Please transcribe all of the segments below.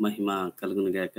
మహిమ కలుగును గాక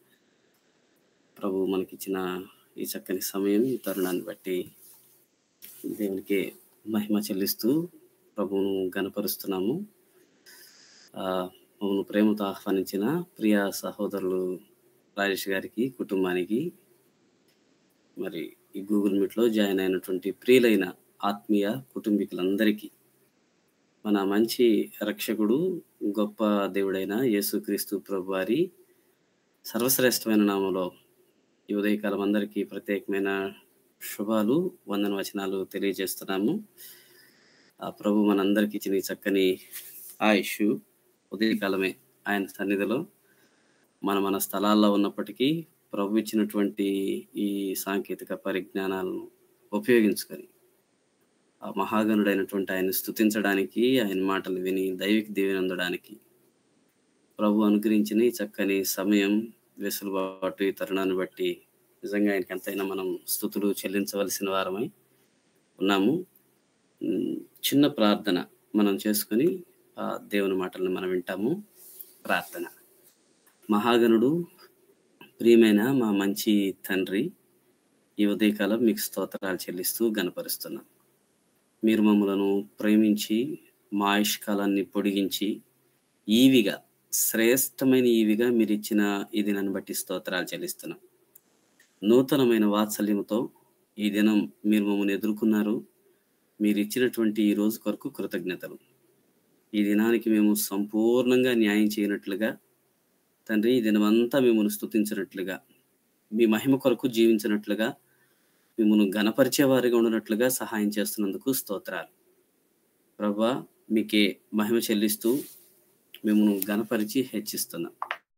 ప్రభు మనకిచ్చిన ఈ చక్కని సమయం ఈ తరుణాన్ని బట్టి దేవునికి మహిమ చెల్లిస్తూ ప్రభువును గనపరుస్తున్నాము ఆ, మమ్మల్ని ప్రేమతో ఆహ్వానించిన ప్రియ సహోదరులు రాజేష్ గారికి కుటుంబానికి మరి ఈ గూగుల్ మీట్లో జాయిన్ అయినటువంటి ప్రియులైన ఆత్మీయ కుటుంబీకులందరికీ మన మంచి రక్షకుడు గొప్ప దేవుడైన యేసుక్రీస్తు ప్రభు వారి సర్వశ్రేష్టమైన నామంలో ఈ ఉదయకాలం అందరికీ ప్రత్యేకమైన శుభాలు వందన వచనాలు తెలియజేస్తున్నాము ఆ ప్రభు మనందరికీ ఇచ్చిన ఈ చక్కని ఆయుష్ ఉదయకాలమే ఆయన సన్నిధిలో మన మన స్థలాల్లో ఉన్నప్పటికీ ప్రభు ఇచ్చినటువంటి ఈ సాంకేతిక పరిజ్ఞానాలను ఉపయోగించుకొని ఆ మహాగణుడైనటువంటి ఆయన స్థుతించడానికి ఆయన మాటలు విని దైవిక దీవెన అందడానికి ప్రభు అనుగ్రహించిన ఈ చక్కని సమయం వెసులుబాటు ఈ తరుణాన్ని బట్టి నిజంగా ఆయనకి ఎంతైనా మనం స్థుతులు చెల్లించవలసిన వారమై ఉన్నాము ఉమ్, చిన్న ప్రార్థన మనం చేసుకొని ఆ దేవుని మాటలను మనం వింటాము ప్రార్థన మహాగణుడు ప్రియమైన మా మంచి తండ్రి ఈ ఉదయకాలం మీకు స్తోత్రాలు చెల్లిస్తూ గనపరుస్తున్నాం మీరు మమ్మలను ప్రేమించి మా ఆయుష్కాలాన్ని పొడిగించి ఈవిగా శ్రేష్టమైన ఈవిగా మీరు ఇచ్చిన ఈ దినాన్ని బట్టి స్తోత్రాలు చెల్లిస్తున్నాం నూతనమైన వాత్సల్యంతో ఈ దినం మీరు మమ్మల్ని ఎదుర్కొన్నారు మీరు ఇచ్చినటువంటి ఈ రోజు కొరకు కృతజ్ఞతలు ఈ దినానికి మేము సంపూర్ణంగా న్యాయం చేయనట్లుగా తండ్రి ఈ దినమంతా మిమ్మల్ని స్తుతించినట్లుగా మీ మహిమ కొరకు జీవించినట్లుగా మిమ్మల్ని గణపరిచేవారిగా ఉండనట్లుగా సహాయం చేస్తున్నందుకు స్తోత్రాలు ప్రభా మీకే మహిమ చెల్లిస్తూ మిమ్మల్ని గణపరిచి హెచ్చిస్తున్నాం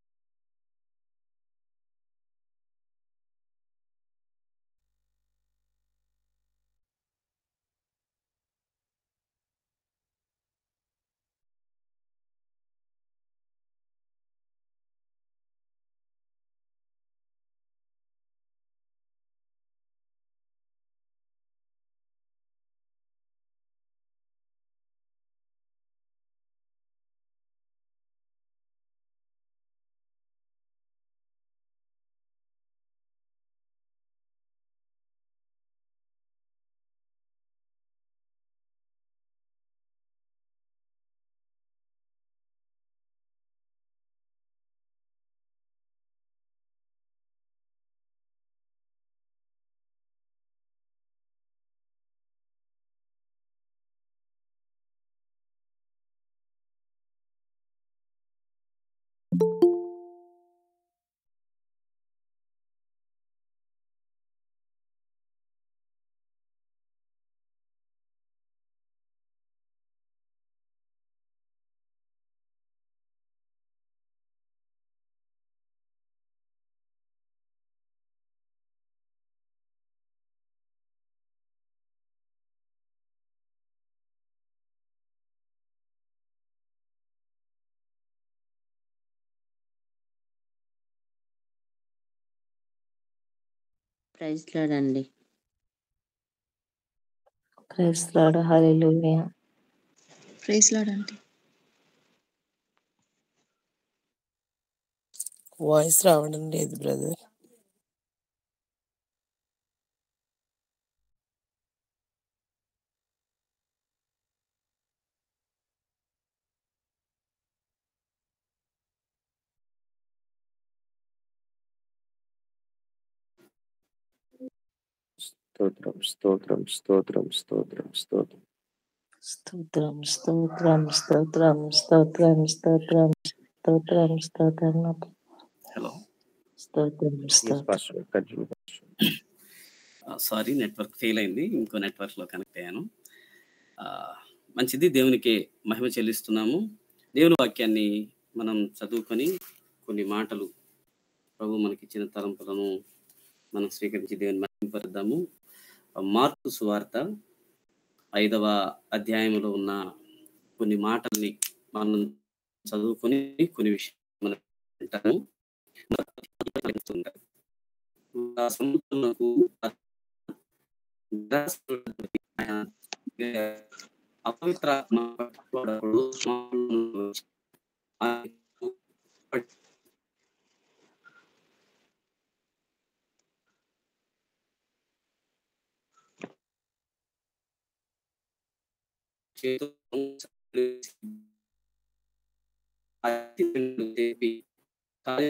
ప్రైజ్ లాడండి praise lord hallelujah praise lord aunty voice రావడం లేదు బ్రదర్ స్తోత్రం స్తోత్రం స్తోత్రం స్తోత్రం స్తోత్రం స్తోత్రం స్తోత్రం స్తోత్రం స్తోత్రం స్తోత్రం స్తోత్రం స్తోత్రం హలో స్తోత్రం Yes, స్తోత్రం Pastor. Continue, Pastor. Sorry network fail అయింది ఇంకో నెట్వర్క్లో కనెక్ట్ అయ్యాను ఆ, మంచిది దేవునికి మహిమ చెల్లిస్తున్నాము దేవుని వాక్యాన్ని మనం చదువుకొని కొన్ని మాటలు ప్రభు మనకిచ్చిన తలంపులను మనం స్వీకరించి దేవుని మహిమపరుద్దాము మార్పు సువార్త ఐదవ అధ్యాయంలో ఉన్న కొన్ని మాటల్ని మనం చదువుకొని కొన్ని విషయాలు మనం వింటాము ఆ సముద్రమునకు అపవిత్రాత్మ పట్టుబడకుడు ఆయనకు చేతులను సరిచేసి, ఆ అతిథులను లేపి, ఖాళీ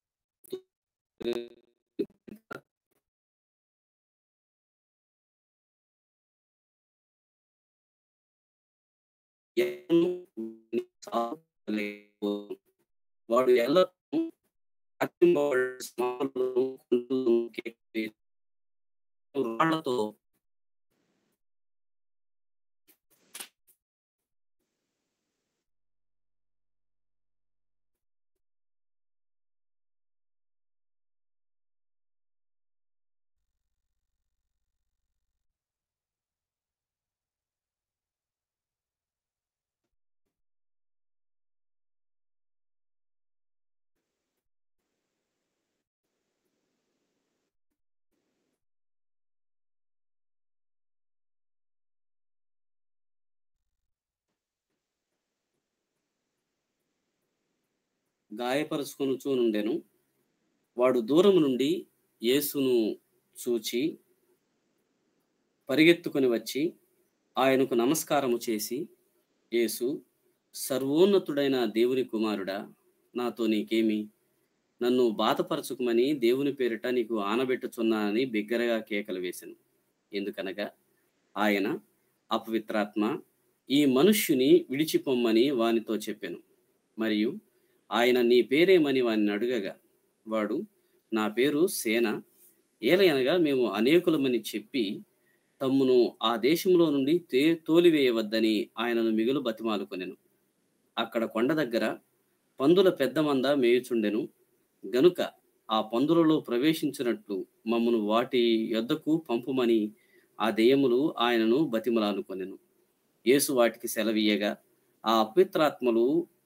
ఎవరును సాధలేకపోవును. వాడు ఎల్లప్పుడూ అత్యున్నవాడు సమానులను కుండలను కేకి రాళ్లతో గాయపరుచుకొనుచూ నుండెను వాడు దూరము నుండి యేసును చూచి పరిగెత్తుకొని వచ్చి ఆయనకు నమస్కారము చేసి యేసు సర్వోన్నతుడైన దేవుని కుమారుడా నాతో నీకేమి నన్ను బాధపరచుకుమని దేవుని పేరిట నీకు ఆనబెట్టుచున్నానని బిగ్గరగా కేకలు వేశాను ఎందుకనగా ఆయన అపవిత్రాత్మ ఈ మనుష్యుని విడిచిపొమ్మని వానితో చెప్పాను మరియు ఆయన నీ పేరేమని వానిని అడుగగా వాడు నా పేరు సేన ఏలయనగా మేము అనేకులమని చెప్పి తమ్మును ఆ దేశంలో నుండి తే తోలివేయవద్దని ఆయనను మిగులు బతిమాలుకొనెను అక్కడ కొండ దగ్గర పందుల పెద్ద మంద మేయుచుండెను గనుక ఆ పందులలో ప్రవేశించినట్లు మమ్మను వాటి యొద్దకు పంపుమని ఆ దెయ్యములు ఆయనను బతిమలానుకొనెను యేసు వాటికి సెలవీయగా ఆ అపవిత్రాత్మలు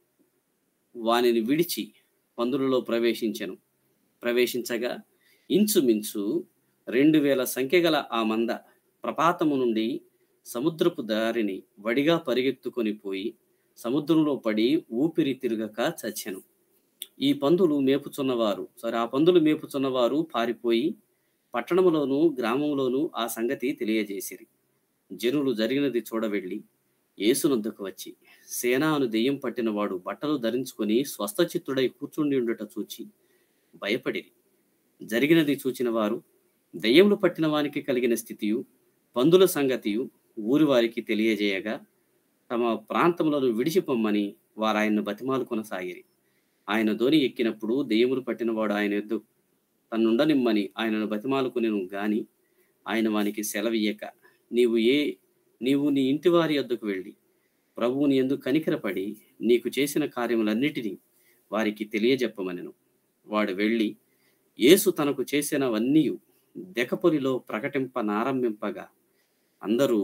వానిని విడిచి పందులలో ప్రవేశించెను ప్రవేశించగా ఇంచుమించు రెండు వేల సంఖ్య గల ఆ మంద ప్రపాతము నుండి సముద్రపు దారిని వడిగా పరిగెత్తుకొని పోయి సముద్రంలో పడి ఊపిరి తిరగక చచ్చెను ఈ పందులు మేపుచున్నవారు సరే ఆ పందులు మేపుచున్నవారు పారిపోయి పట్టణములోను గ్రామంలోను ఆ సంగతి తెలియజేసిరి జనులు జరిగినది చూడవెళ్ళి యేసునొద్దకు వచ్చి సేనాను దెయ్యం పట్టినవాడు బట్టలు ధరించుకొని స్వస్థచిత్తుడై కూర్చుండి ఉండుట చూచి భయపడిరి జరిగినది చూచిన వారు దెయ్యములు పట్టిన వానికి కలిగిన స్థితియు పందుల సంగతియు ఊరి వారికి తెలియజేయగా తమ ప్రాంతములను విడిచిపొమ్మని వారు ఆయన్ను బతిమాలు కొనసాగిరి ఆయన ధోని ఎక్కినప్పుడు దెయ్యములు పట్టినవాడు ఆయన ఎద్దు తన్నుండనిమ్మని ఆయనను బతిమాలుకునేను గాని ఆయన వానికి సెలవియ్యక నీవు ఏ నీవు నీ ఇంటి వారి యొద్దకు వెళ్ళి ప్రభువుని ఎందుకు కనికరపడి నీకు చేసిన కార్యములన్నిటినీ వారికి తెలియజెప్పమనెను వాడు వెళ్ళి యేసు తనకు చేసినవన్నీ దెకపొలిలో ప్రకటింపనారంభింపగా అందరూ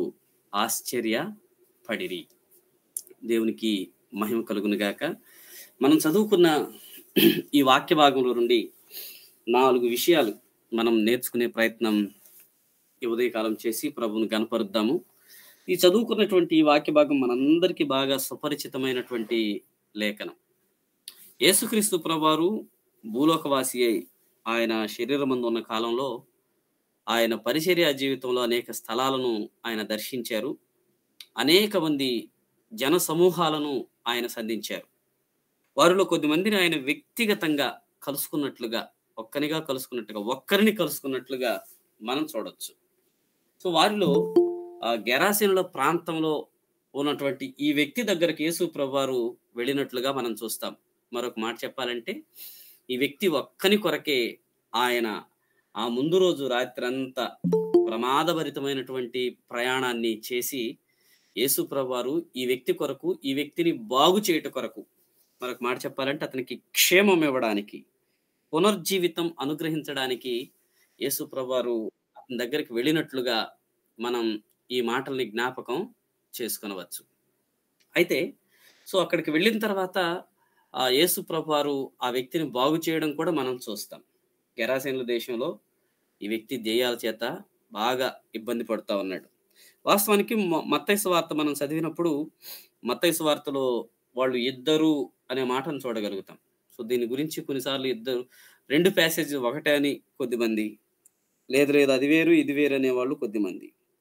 ఆశ్చర్యపడిరి దేవునికి మహిమ కలుగునుగాక మనం చదువుకున్న ఈ వాక్య భాగంలో నుండి నాలుగు విషయాలు మనం నేర్చుకునే ప్రయత్నం ఈ ఉదయకాలం చేసి ప్రభువుని గనపరుద్దాము ఈ చదువుకున్నటువంటి ఈ వాక్య భాగం మనందరికీ బాగా సుపరిచితమైనటువంటి లేఖనం యేసుక్రీస్తు ప్రభువారు భూలోకవాసి అయి ఆయన శరీరమందు ఉన్న కాలంలో ఆయన పరిచర్య జీవితంలో అనేక స్థలాలను ఆయన దర్శించారు అనేక మంది జన సమూహాలను ఆయన సంధించారు వారిలో కొద్దిమందిని ఆయన వ్యక్తిగతంగా కలుసుకున్నట్లుగా ఒక్కనిగా కలుసుకున్నట్టుగా ఒక్కరిని కలుసుకున్నట్లుగా మనం చూడొచ్చు సో వారిలో ఆ గెరాసీనుల ప్రాంతంలో ఉన్నటువంటి ఈ వ్యక్తి దగ్గరికి యేసు ప్రభువారు వెళ్ళినట్లుగా మనం చూస్తాం మరొక మాట చెప్పాలంటే ఈ వ్యక్తి ఒక్కని కొరకే ఆయన ఆ ముందు రోజు రాత్రి అంతా ప్రమాదభరితమైనటువంటి ప్రయాణాన్ని చేసి యేసు ప్రభువారు ఈ వ్యక్తి కొరకు ఈ వ్యక్తిని బాగు చేయుట కొరకు మరొక మాట చెప్పాలంటే అతనికి క్షేమం ఇవ్వడానికి పునర్జీవితం అనుగ్రహించడానికి యేసు ప్రభువారు అతని దగ్గరికి వెళ్ళినట్లుగా మనం ఈ మాటల్ని జ్ఞాపకం చేసుకొనవచ్చు అయితే సో అక్కడికి వెళ్ళిన తర్వాత ఆ యేసు ప్రభువారు ఆ వ్యక్తిని బాగు చేయడం కూడా మనం చూస్తాం గెరాసేనుల దేశంలో ఈ వ్యక్తి దెయ్యాల చేత బాగా ఇబ్బంది పడుతూ ఉన్నాడు వాస్తవానికి మత్తైసు వార్త మనం చదివినప్పుడు మత్తైసు వార్తలో వాళ్ళు ఇద్దరు అనే మాటను చూడగలుగుతాం సో దీని గురించి కొన్నిసార్లు ఇద్దరు రెండు ప్యాసేజ్ ఒకటే అని కొద్దిమంది లేదు లేదు అది వేరు ఇది వేరు అనే వాళ్ళు కొద్దిమంది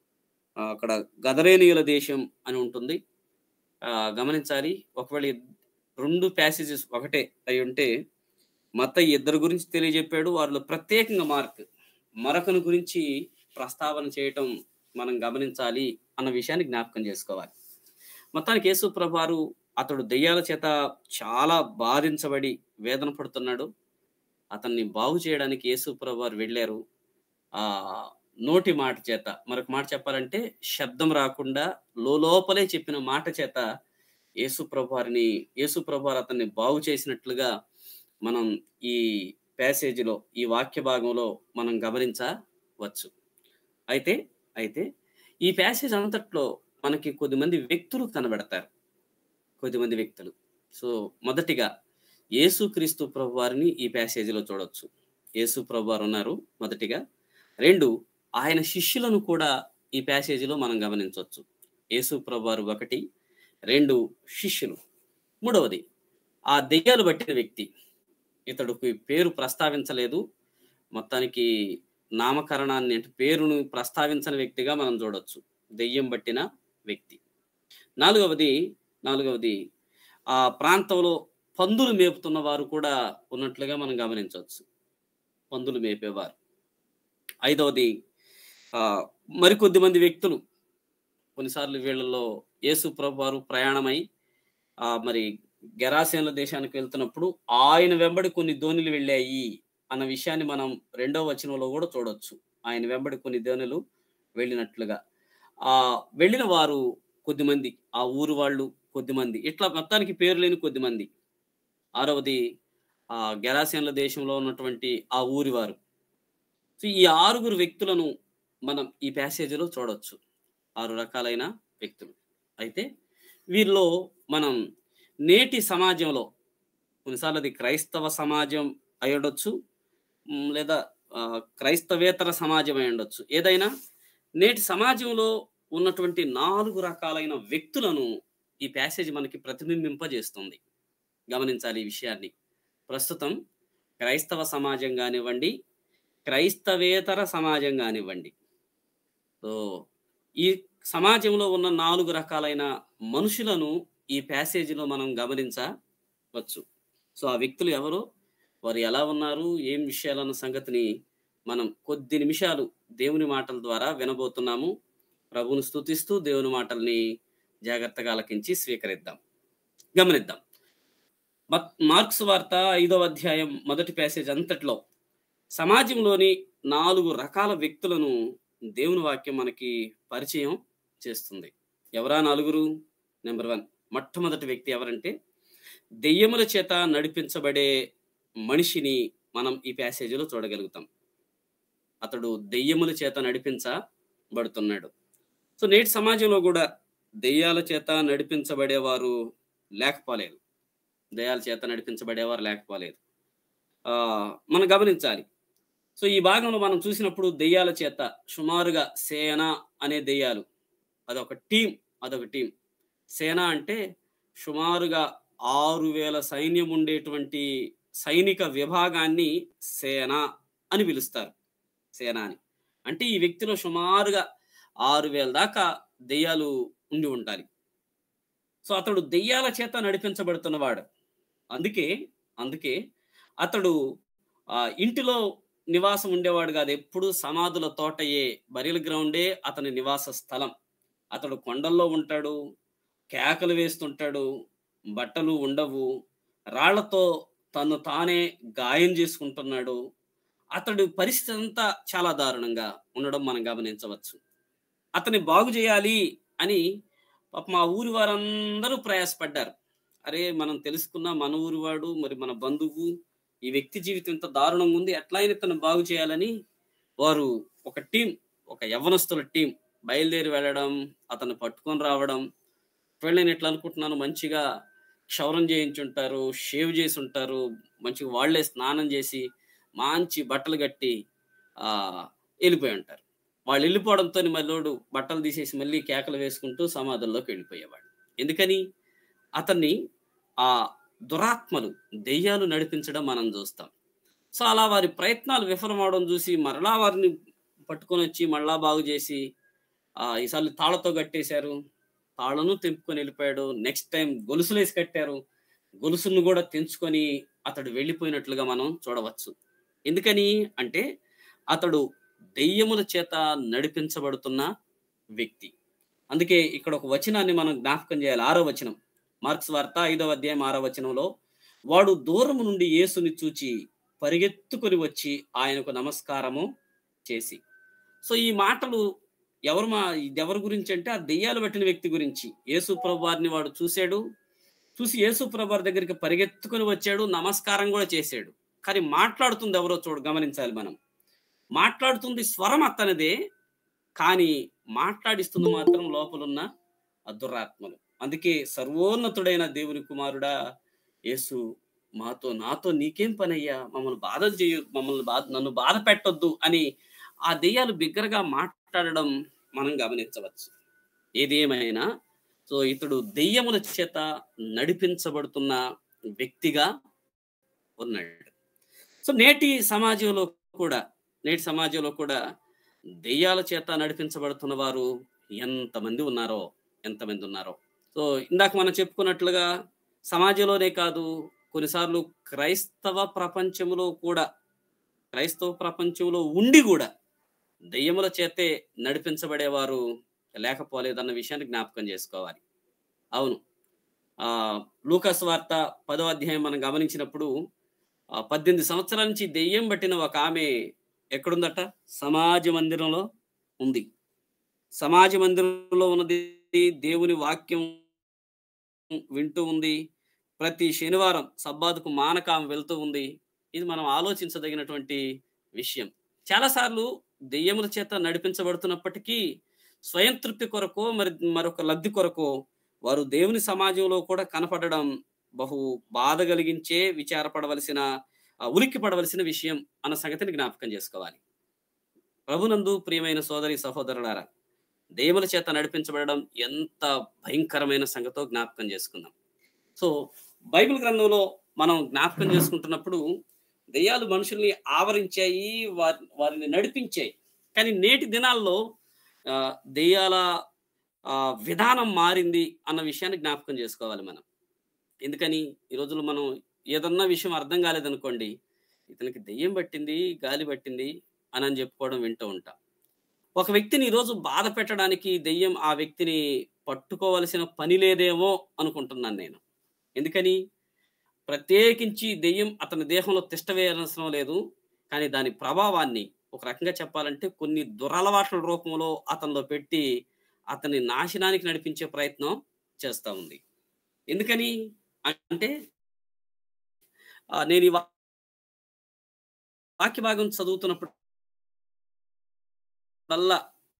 ఆ, అక్కడ గదరేనియుల దేశం అని ఉంటుంది ఆ, గమనించాలి ఒకవేళ ఇద్- రెండు ప్యాసేజెస్ ఒకటే అయి ఉంటే మత ఇద్దరు గురించి తెలియజెప్పాడు వారిలో ప్రత్యేకంగా మార్క్ మరొకని గురించి ప్రస్తావన చేయటం మనం గమనించాలి అన్న విషయాన్ని జ్ఞాపకం చేసుకోవాలి మొత్తానికి యేసు ప్రభువారు అతడు దెయ్యాల చేత చాలా బాధించబడి వేదన పడుతున్నాడు అతన్ని బాగు చేయడానికి యేసు ప్రభువారు వెళ్ళారు ఆ నోటి మాట చేత మరొక మాట చెప్పాలంటే శబ్దం రాకుండా లోపలే చెప్పిన మాట చేత యేసు ప్రభువారిని యేసు ప్రభువారు అతన్ని బాగు చేసినట్లుగా మనం ఈ ప్యాసేజీలో ఈ వాక్య భాగంలో మనం గమనించవచ్చు అయితే అయితే ఈ ప్యాసేజ్ అంతట్లో మనకి కొద్దిమంది వ్యక్తులు కనబడతారు కొద్దిమంది వ్యక్తులు సో మొదటిగా యేసుక్రీస్తు ప్రభు వారిని ఈ ప్యాసేజీలో చూడొచ్చు యేసు ప్రభు వారు ఉన్నారు మొదటిగా రెండు ఆయన శిష్యులను కూడా ఈ ప్యాసేజీలో మనం గమనించవచ్చు యేసు ప్రభు వారు ఒకటి రెండు శిష్యులు మూడవది ఆ దెయ్యాలు పట్టిన వ్యక్తి ఇతడుకి పేరు ప్రస్తావించలేదు మొత్తానికి నామకరణాన్ని అంటే పేరును ప్రస్తావించని వ్యక్తిగా మనం చూడొచ్చు దెయ్యం పట్టిన వ్యక్తి నాలుగవది నాలుగవది ఆ ప్రాంతంలో పందులు మేపుతున్న వారు కూడా ఉన్నట్లుగా మనం గమనించవచ్చు పందులు మేపేవారు ఐదవది ఆ, మరికొద్ది మంది వ్యక్తులు కొన్నిసార్లు వీళ్ళలో యేసు ప్రభు వారు ప్రయాణమై ఆ, మరి గెరాసేన్ల దేశానికి వెళ్తున్నప్పుడు ఆయన వెంబడి కొన్ని ధోనిలు వెళ్ళాయి అన్న విషయాన్ని మనం రెండవ వచనంలో కూడా చూడొచ్చు ఆయన వెంబడి కొన్ని ధోనులు వెళ్ళినట్లుగా ఆ వెళ్ళిన వారు కొద్దిమంది ఆ ఊరు వాళ్ళు కొద్దిమంది ఇట్లా మొత్తానికి పేరు లేని కొద్దిమంది ఆరవది ఆ గెరాసేన్ల దేశంలో ఉన్నటువంటి ఆ ఊరి వారు సో ఈ ఆరుగురు వ్యక్తులను మనం ఈ ప్యాసేజీలో చూడొచ్చు ఆరు రకాలైన వ్యక్తులు అయితే వీరిలో మనం నేటి సమాజంలో కొన్నిసార్లు అది క్రైస్తవ సమాజం అయి ఉండొచ్చు ఉమ్, లేదా ఆ, క్రైస్తవేతర సమాజం అయి ఉండొచ్చు ఏదైనా నేటి సమాజంలో ఉన్నటువంటి నాలుగు రకాలైన వ్యక్తులను ఈ ప్యాసేజ్ మనకి ప్రతిబింబింపజేస్తుంది గమనించాలి ఈ విషయాన్ని ప్రస్తుతం క్రైస్తవ సమాజం కానివ్వండి క్రైస్తవేతర సమాజం కానివ్వండి సో ఈ సమాజంలో ఉన్న నాలుగు రకాలైన మనుషులను ఈ ప్యాసేజీలో మనం గమనించవచ్చు సో ఆ వ్యక్తులు ఎవరు వారు ఎలా ఉన్నారు ఏం విషయాలన్న సంగతిని మనం కొద్ది నిమిషాలు దేవుని మాటల ద్వారా వినబోతున్నాము ప్రభువును స్తుతిస్తూ దేవుని మాటల్ని జాగ్రత్తగా ఆలకించి స్వీకరిద్దాం గమనిద్దాం మత్- మార్క్స్ వార్త ఐదవ అధ్యాయం మొదటి ప్యాసేజ్ అంతట్లో సమాజంలోని నాలుగు రకాల వ్యక్తులను దేవుని వాక్యం మనకి పరిచయం చేస్తుంది ఎవరా నలుగురు నెంబర్ వన్ మొట్టమొదటి వ్యక్తి ఎవరంటే దెయ్యముల చేత నడిపించబడే మనిషిని మనం ఈ ప్యాసేజీలో చూడగలుగుతాం అతడు దెయ్యముల చేత నడిపించబడుతున్నాడు సో నేటి సమాజంలో కూడా దెయ్యాల చేత నడిపించబడేవారు లేకపోలేదు దెయ్యాల చేత నడిపించబడేవారు లేకపోలేదు ఆ, మనం గమనించాలి సో ఈ భాగంలో మనం చూసినప్పుడు దెయ్యాల చేత సుమారుగా సేన అనే దెయ్యాలు అదొక టీం అదొక టీం సేన అంటే సుమారుగా ఆరు వేల సైన్యం ఉండేటువంటి సైనిక విభాగాన్ని సేన అని పిలుస్తారు సేన అని అంటే ఈ వ్యక్తిలో సుమారుగా ఆరు వేల దాకా దెయ్యాలు ఉండి ఉండాలి సో అతడు దెయ్యాల చేత నడిపించబడుతున్నవాడు అందుకే అందుకే అతడు ఆ, ఇంటిలో నివాసం ఉండేవాడు కాదు ఎప్పుడు సమాధుల తోటయే బరిల గ్రౌండే అతని నివాస స్థలం అతడు కొండల్లో ఉంటాడు కేకలు వేస్తుంటాడు బట్టలు ఉండవు రాళ్లతో తను తానే గాయం చేసుకుంటున్నాడు అతడి పరిస్థితి అంతా చాలా దారుణంగా ఉండడం మనం గమనించవచ్చు అతన్ని బాగు చేయాలి అని పాప మా ఊరి వారందరూ ప్రయాసపడ్డారు అరే మనం తెలుసుకున్న మన ఊరి వాడు మరి మన బంధువు ఈ వ్యక్తి జీవితం ఇంత దారుణంగా ఉంది ఎట్లయినా తను బాగు చేయాలని వారు ఒక టీం ఒక యవ్వనస్తుల టీం బయలుదేరి వెళ్ళడం అతను పట్టుకొని రావడం ఒకవేళ నేను ఎట్లా అనుకుంటున్నాను మంచిగా క్షౌరం చేయించుంటారు షేవ్ చేసి ఉంటారు మంచిగా వాళ్ళే స్నానం చేసి మంచి బట్టలు కట్టి ఆ వెళ్ళిపోయి ఉంటారు వాళ్ళు వెళ్ళిపోవడంతో మళ్ళోడు బట్టలు తీసేసి మళ్ళీ కేకలు వేసుకుంటూ సమాధుల్లోకి వెళ్ళిపోయేవాడు ఎందుకని అతన్ని ఆ దురాత్మలు దెయ్యాలు నడిపించడం మనం చూస్తాం సో అలా వారి ప్రయత్నాలు విఫలమవడం చూసి మరలా వారిని పట్టుకొని వచ్చి మళ్ళా బాగు చేసి ఆ ఈసారి తాళతో కట్టేశారు తాళను తెంపుకొని వెళ్ళిపోయాడు నెక్స్ట్ టైం గొలుసులేసి కట్టారు గొలుసులను కూడా తెంచుకొని అతడు వెళ్ళిపోయినట్లుగా మనం చూడవచ్చు ఎందుకని అంటే అతడు దెయ్యముల చేత నడిపించబడుతున్న వ్యక్తి అందుకే ఇక్కడ ఒక వచనాన్ని మనం జ్ఞాపకం చేయాలి ఆరో వచనం మార్క్స్ వార్త ఐదవ అధ్యాయం ఆరో వచనంలో వాడు దూరం నుండి యేసుని చూచి పరిగెత్తుకొని వచ్చి ఆయనకు నమస్కారము చేసి సో ఈ మాటలు ఎవరు మా ఇది ఎవరి గురించి అంటే ఆ దెయ్యాలు పట్టిన వ్యక్తి గురించి యేసు ప్రభు వారిని వాడు చూశాడు చూసి యేసు ప్రభు వారి దగ్గరికి పరిగెత్తుకొని వచ్చాడు నమస్కారం కూడా చేశాడు కానీ మాట్లాడుతుంది ఎవరో చూడు గమనించాలి మనం మాట్లాడుతుంది స్వరం అత్తనిదే కానీ మాట్లాడిస్తుంది మాత్రం లోపలున్న ఆ దురాత్మలు అందుకే సర్వోన్నతుడైన దేవుని కుమారుడా యేసు మాతో నాతో నీకేం పనయ్యా మమ్మల్ని బాధ చేయు మమ్మల్ని బాధ నన్ను బాధ పెట్టొద్దు అని ఆ దెయ్యాలు బిగ్గరగా మాట్లాడడం మనం గమనించవచ్చు ఏది ఏమైనా సో ఇతడు దెయ్యముల చేత నడిపించబడుతున్న వ్యక్తిగా ఉన్నాడు సో నేటి సమాజంలో కూడా నేటి సమాజంలో కూడా దెయ్యాల చేత నడిపించబడుతున్న వారు ఎంతమంది ఉన్నారో ఎంతమంది ఉన్నారో సో ఇందాక మనం చెప్పుకున్నట్లుగా సమాజంలోనే కాదు కొన్నిసార్లు క్రైస్తవ ప్రపంచంలో కూడా క్రైస్తవ ప్రపంచంలో ఉండి కూడా దెయ్యముల చేతే నడిపించబడేవారు లేకపోలేదన్న విషయాన్ని జ్ఞాపకం చేసుకోవాలి అవును ఆ లూకస్ వార్త పదో అధ్యాయం మనం గమనించినప్పుడు ఆ పద్దెనిమిది సంవత్సరాల నుంచి దెయ్యం పట్టిన ఒక ఆమె ఎక్కడుందట సమాజ మందిరంలో ఉంది సమాజ మందిరంలో ఉన్నది దేవుని వాక్యం వింటూ ఉంది ప్రతి శనివారం సబ్బాతుకు మానక ఆమె వెళ్తూ ఉంది ఇది మనం ఆలోచించదగినటువంటి విషయం చాలాసార్లు దెయ్యముల చేత నడిపించబడుతున్నప్పటికీ స్వయం తృప్తి కొరకో మరి మరొక లబ్ధి కొరకో వారు దేవుని సమాజంలో కూడా కనపడడం బహు బాధ కలిగించే విచారపడవలసిన ఆ, ఉలిక్కి పడవలసిన విషయం అన్న సంగతిని జ్ఞాపకం చేసుకోవాలి ప్రభునందు ప్రియమైన సోదరి సహోదరులారా దెయ్యముల చేత నడిపించబడడం ఎంత భయంకరమైన సంగతో జ్ఞాపకం చేసుకుందాం సో బైబిల్ గ్రంథంలో మనం జ్ఞాపకం చేసుకుంటున్నప్పుడు దెయ్యాలు మనుషుల్ని ఆవరించాయి వారి వారిని నడిపించాయి కానీ నేటి దినాల్లో ఆ, దెయ్యాల ఆ, విధానం మారింది అన్న విషయాన్ని జ్ఞాపకం చేసుకోవాలి మనం ఎందుకని ఈ రోజుల్లో మనం ఏదన్నా విషయం అర్థం కాలేదనుకోండి ఇతనికి దెయ్యం పట్టింది గాలి పట్టింది అని అని చెప్పుకోవడం వింటూ ఉంటాం ఒక వ్యక్తిని ఈరోజు బాధ పెట్టడానికి దెయ్యం ఆ వ్యక్తిని పట్టుకోవలసిన పని లేదేమో అనుకుంటున్నాను నేను ఎందుకని ప్రత్యేకించి దెయ్యం అతని దేహంలో తిష్ట వేయాల్సిన లేదు కానీ దాని ప్రభావాన్ని ఒక రకంగా చెప్పాలంటే కొన్ని దురలవాట్ల రూపంలో అతనిలో పెట్టి అతని నాశనానికి నడిపించే ప్రయత్నం చేస్తూ ఉంది ఎందుకని అంటే ఆ, నేను ఈ వా- వాక్య భాగం చదువుతున్నప్పుడు వల్ల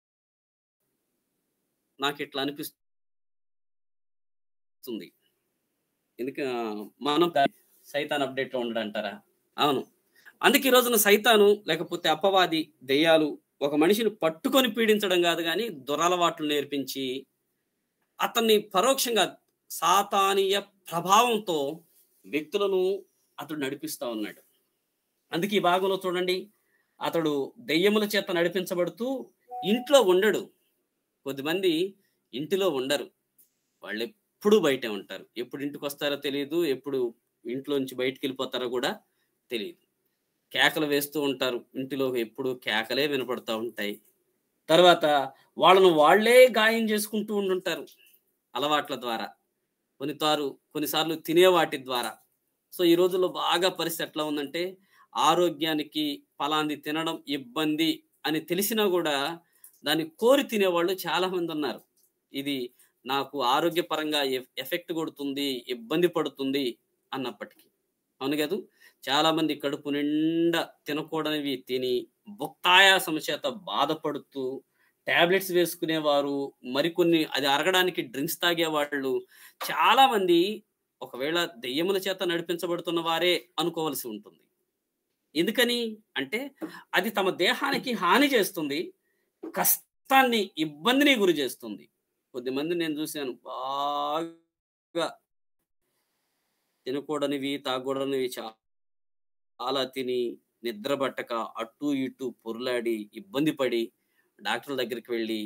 నాకు ఇట్లా అనిపిస్తుంది ఎందుకు మనం సైతాన్ అప్డేట్ లో ఉండడంటారా అవును అందుకే ఈ రోజున సైతాను లేకపోతే అపవాది దెయ్యాలు ఒక మనిషిని పట్టుకొని పీడించడం కాదు కానీ దురలవాట్లు నేర్పించి అతన్ని పరోక్షంగా సాతానీయ ప్రభావంతో వ్యక్తులను అతడు నడిపిస్తా ఉన్నాడు అందుకే ఈ భాగంలో చూడండి అతడు దెయ్యముల చేత నడిపించబడుతూ ఇంట్లో ఉండడు కొద్దిమంది ఇంటిలో ఉండరు వాళ్ళు ఎప్పుడు బయటే ఉంటారు ఎప్పుడు ఇంటికి వస్తారో తెలియదు ఎప్పుడు ఇంట్లోంచి బయటికి వెళ్ళిపోతారో కూడా తెలియదు కేకలు వేస్తూ ఉంటారు ఇంటిలో ఎప్పుడు కేకలే వినపడుతూ ఉంటాయి తర్వాత వాళ్ళను వాళ్ళే గాయం చేసుకుంటూ ఉండుంటారు అలవాట్ల ద్వారా కొన్నిసార్లు కొన్నిసార్లు తినే వాటి ద్వారా సో ఈ రోజుల్లో బాగా పరిస్థితి ఎట్లా ఉందంటే ఆరోగ్యానికి ఫలాంది తినడం ఇబ్బంది అని తెలిసినా కూడా దాన్ని కోరి తినేవాళ్ళు చాలా మంది ఉన్నారు ఇది నాకు ఆరోగ్యపరంగా ఎఫ్- ఎఫెక్ట్ కొడుతుంది ఇబ్బంది పడుతుంది అన్నప్పటికీ అవును కదా చాలా మంది కడుపు నిండా తినకూడనివి తిని బొక్కాయాసం చేత బాధపడుతూ టాబ్లెట్స్ వేసుకునేవారు మరికొన్ని అది అరగడానికి డ్రింక్స్ తాగేవాళ్ళు చాలా మంది ఒకవేళ దెయ్యముల చేత నడిపించబడుతున్న వారే అనుకోవలసి ఉంటుంది ఎందుకని అంటే అది తమ దేహానికి హాని చేస్తుంది కష్టాన్ని ఇబ్బందిని గురి చేస్తుంది కొద్దిమంది నేను చూశాను బాగా తినకూడనివి తాగకూడనివి చా- చాలా తిని నిద్ర పట్టక అటు ఇటు పొరులాడి ఇబ్బంది పడి డాక్టర్ల దగ్గరికి వెళ్ళి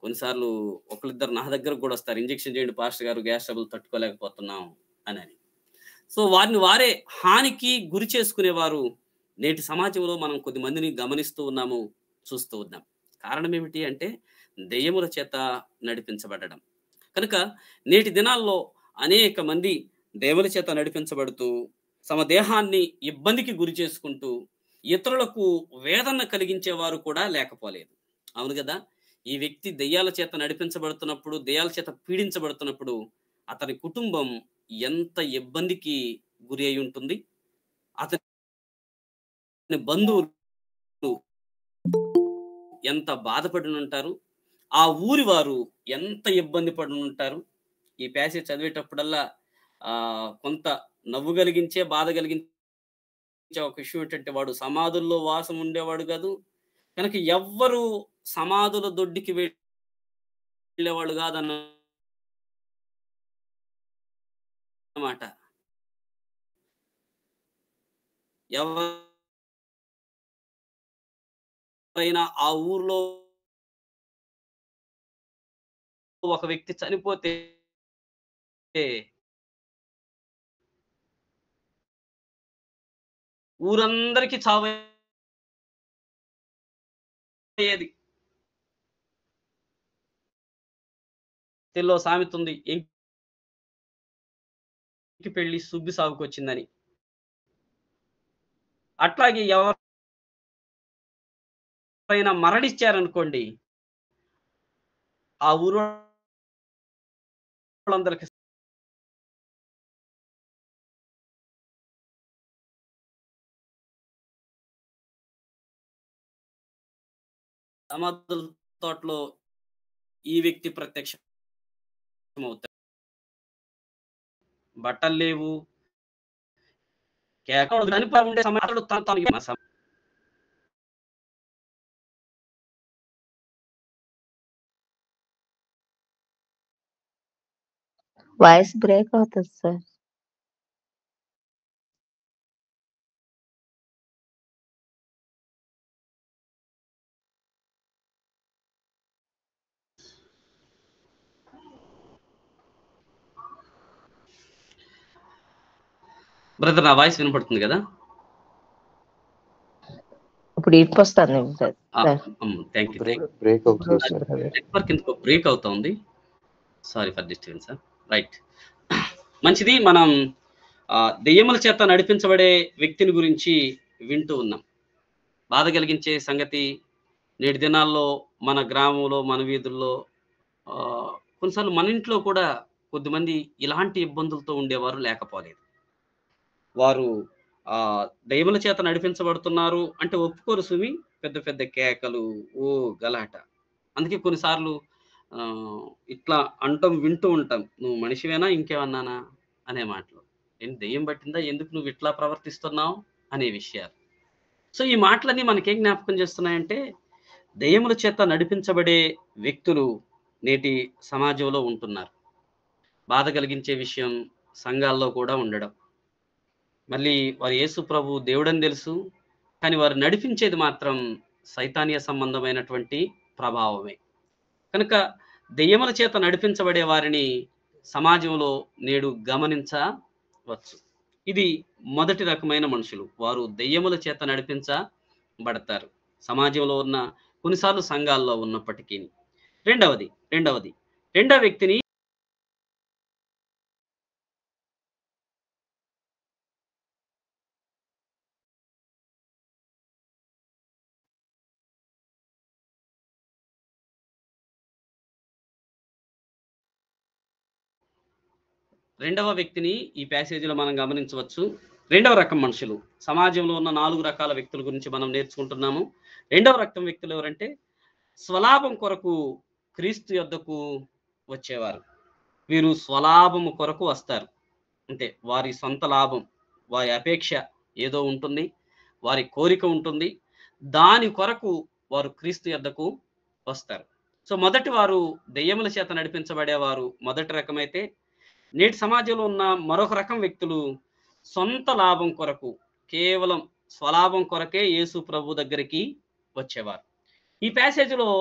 కొన్నిసార్లు ఒకరిద్దరు నా దగ్గరకు కూడా వస్తారు ఇంజెక్షన్ చేయండి పాస్టర్ గారు గ్యాస్ ట్రబుల్ తట్టుకోలేకపోతున్నాం అని అని సో వారిని వారే హానికి గురి చేసుకునేవారు నేటి సమాజంలో మనం కొద్ది మందిని గమనిస్తూ ఉన్నాము చూస్తూ ఉన్నాం కారణం ఏమిటి అంటే దెయ్యముల చేత నడిపించబడడం కనుక నేటి దినాల్లో అనేక మంది దేవుల చేత నడిపించబడుతూ తమ దేహాన్ని ఇబ్బందికి గురి చేసుకుంటూ ఇతరులకు వేదన కలిగించేవారు కూడా లేకపోలేదు అవును కదా ఈ వ్యక్తి దెయ్యాల చేత నడిపించబడుతున్నప్పుడు దెయ్యాల చేత పీడించబడుతున్నప్పుడు అతని కుటుంబం ఎంత ఇబ్బందికి గురి అయి ఉంటుంది అతని బంధువులు ఎంత బాధపడి ఉంటారు ఆ ఊరి వారు ఎంత ఇబ్బంది పడి ఉంటారు ఈ ప్యాసేజ్ చదివేటప్పుడల్లా ఆ కొంత నవ్వు కలిగించే బాధ కలిగించే ఒక విషయం ఏంటంటే వాడు సమాధుల్లో వాసం ఉండేవాడు కాదు కనుక ఎవ్వరు సమాధుల దొడ్డికి వెళ్ళేవాడు కాదన్న మాట ఎవరైనా ఆ ఊర్లో ఒక వ్యక్తి చనిపోతే ఊరందరికీ చావయ్యేది తెల్లో సామెత ఉంది ఎంకి పెళ్లి సుబ్బి సాగుకు వచ్చిందని అట్లాగే ఎవరైనా మరణించారనుకోండి ఆ ఊరు వాళ్ళందరికి సమాధుల తోటలో ఈ వ్యక్తి ప్రత్యక్షం అవుతాడు బట్టలు లేవు కేకలు చనిపోయి ఉండే సమయాలు తను తాను వాయిస్ బ్రేక్ అవుతుంది సార్ బ్రదర్ నా వాయిస్ వినపడుతుంది కదా ఇప్పుడు ఇటు వస్తాను sir thank you break break అవుతుంది సార్ అదే నెట్వర్క్ ఎందుకో బ్రేక్ అవుతుంది సారీ ఫర్ డిస్టర్బెన్స్ రైట్ మంచిది మనం ఆ, దెయ్యముల చేత నడిపించబడే వ్యక్తిని గురించి వింటూ ఉన్నాం బాధ కలిగించే సంగతి నేటి దినాల్లో మన గ్రామంలో మన వీధుల్లో ఆ, కొన్నిసార్లు మన ఇంట్లో కూడా కొద్దిమంది ఇలాంటి ఇబ్బందులతో ఉండేవారు లేకపోలేదు వారు ఆ దయ్యముల చేత నడిపించబడుతున్నారు అంటే ఒప్పుకోరు సుమి పెద్ద పెద్ద కేకలు ఓ గలాట అందుకే కొన్నిసార్లు ఆ, ఇట్లా అంటాం వింటూ ఉంటాం నువ్వు మనిషివేనా ఇంకేమన్నానా అనే మాటలు ఏంటి దెయ్యం పట్టిందా ఎందుకు నువ్వు ఇట్లా ప్రవర్తిస్తున్నావు అనే విషయాలు సో ఈ మాటలన్నీ మనకేం జ్ఞాపకం చేస్తున్నాయంటే దెయ్యముల చేత నడిపించబడే వ్యక్తులు నేటి సమాజంలో ఉంటున్నారు బాధ కలిగించే విషయం సంఘాల్లో కూడా ఉండడం మళ్ళీ వారు యేసు ప్రభు దేవుడని తెలుసు కానీ వారు నడిపించేది మాత్రం సైతానీయ సంబంధమైనటువంటి ప్రభావమే కనుక దెయ్యముల చేత నడిపించబడే వారిని సమాజంలో నేడు గమనించవచ్చు ఇది మొదటి రకమైన మనుషులు వారు దెయ్యముల చేత నడిపించబడతారు సమాజంలో ఉన్న కొన్నిసార్లు సంఘాల్లో ఉన్నప్పటికీ రెండవది రెండవది రెండవ వ్యక్తిని రెండవ వ్యక్తిని ఈ ప్యాసేజీలో మనం గమనించవచ్చు రెండవ రకం మనుషులు సమాజంలో ఉన్న నాలుగు రకాల వ్యక్తుల గురించి మనం నేర్చుకుంటున్నాము రెండవ రకం వ్యక్తులు ఎవరంటే స్వలాభం కొరకు క్రీస్తు యొద్దకు వచ్చేవారు వీరు స్వలాభము కొరకు వస్తారు అంటే వారి సొంత లాభం వారి అపేక్ష ఏదో ఉంటుంది వారి కోరిక ఉంటుంది దాని కొరకు వారు క్రీస్తు యొద్దకు వస్తారు సో మొదటి వారు దెయ్యముల చేత నడిపించబడేవారు మొదటి రకమైతే నేటి సమాజంలో ఉన్న మరొక రకం వ్యక్తులు సొంత లాభం కొరకు కేవలం స్వలాభం కొరకే యేసు ప్రభు దగ్గరికి వచ్చేవారు ఈ ప్యాసేజ్లో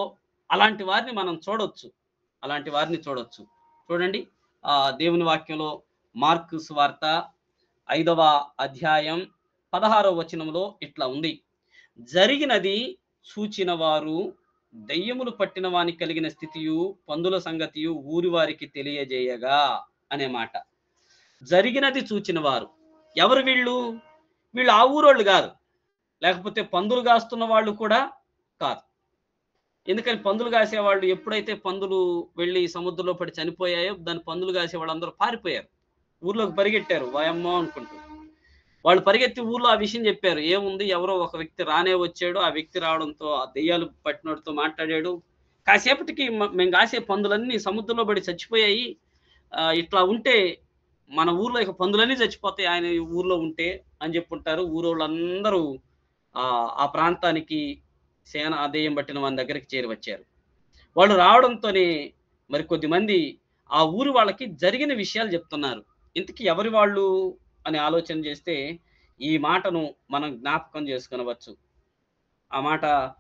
అలాంటి వారిని మనం చూడొచ్చు అలాంటి వారిని చూడొచ్చు చూడండి ఆ దేవుని వాక్యంలో మార్కు సువార్త ఐదవ అధ్యాయం పదహారవ వచనంలో ఇట్లా ఉంది జరిగినది చూచిన వారు దయ్యములు పట్టిన వానికి కలిగిన స్థితియు పందుల సంగతియు ఊరి వారికి తెలియజేయగా అనే మాట జరిగినది చూచిన వారు ఎవరు వీళ్ళు వీళ్ళు ఆ ఊరోళ్ళు కాదు లేకపోతే పందులు కాస్తున్న వాళ్ళు కూడా కాదు ఎందుకని పందులు కాసే వాళ్ళు ఎప్పుడైతే పందులు వెళ్ళి సముద్రంలో పడి చనిపోయాయో దాని పందులు కాసే వాళ్ళందరూ పారిపోయారు ఊర్లోకి పరిగెట్టారు వాయమ్మో అనుకుంటూ వాళ్ళు పరిగెత్తి ఊర్లో ఆ విషయం చెప్పారు ఏముంది ఎవరో ఒక వ్యక్తి రానే వచ్చాడు ఆ వ్యక్తి రావడంతో ఆ దెయ్యాలు పట్టినోడితో మాట్లాడాడు కాసేపటికి మ- మేము కాసే పందులన్నీ సముద్రంలో పడి చచ్చిపోయాయి ఆ, ఇట్లా ఉంటే మన ఊర్లో ఇక పందులన్నీ చచ్చిపోతాయి ఆయన ఈ ఊర్లో ఉంటే అని చెప్పుంటారు ఊరోళ్ళందరూ ఆ ఆ ప్రాంతానికి సేన అదేయం పట్టిన మన దగ్గరికి చేరి వచ్చారు వాళ్ళు రావడంతోనే మరి కొద్ది మంది ఆ ఊరి వాళ్ళకి జరిగిన విషయాలు చెప్తున్నారు ఇంతకీ ఎవరి వాళ్ళు అని ఆలోచన చేస్తే ఈ మాటను మనం జ్ఞాపకం చేసుకొనవచ్చు ఆ మాట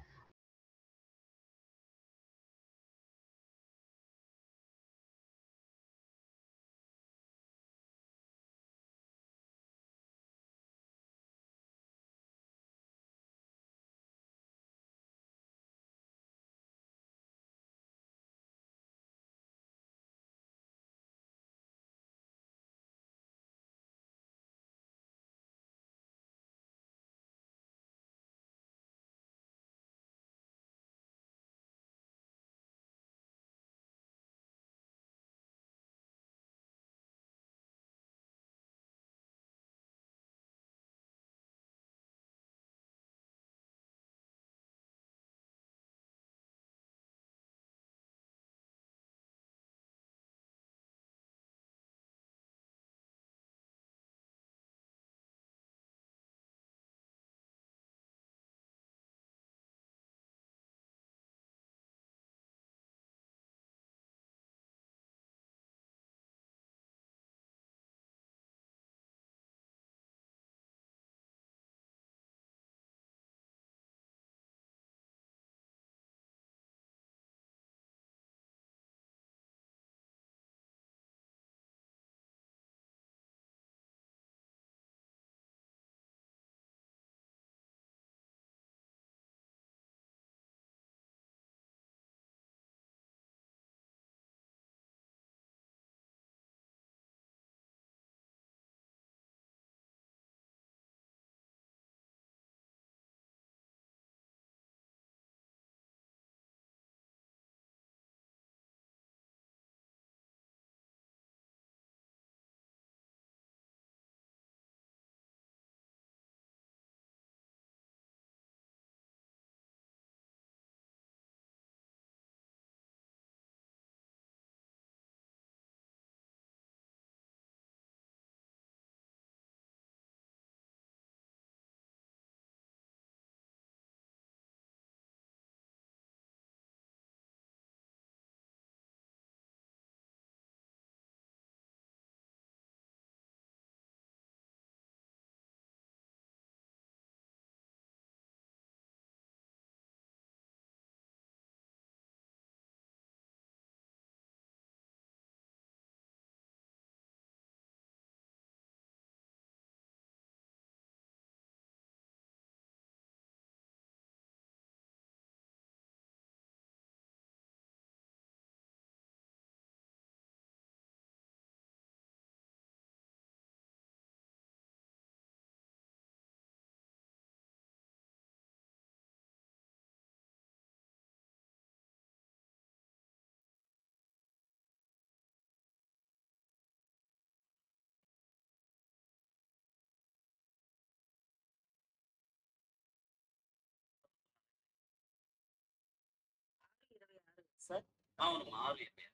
సార్ అవును ఆరు ఇరవై.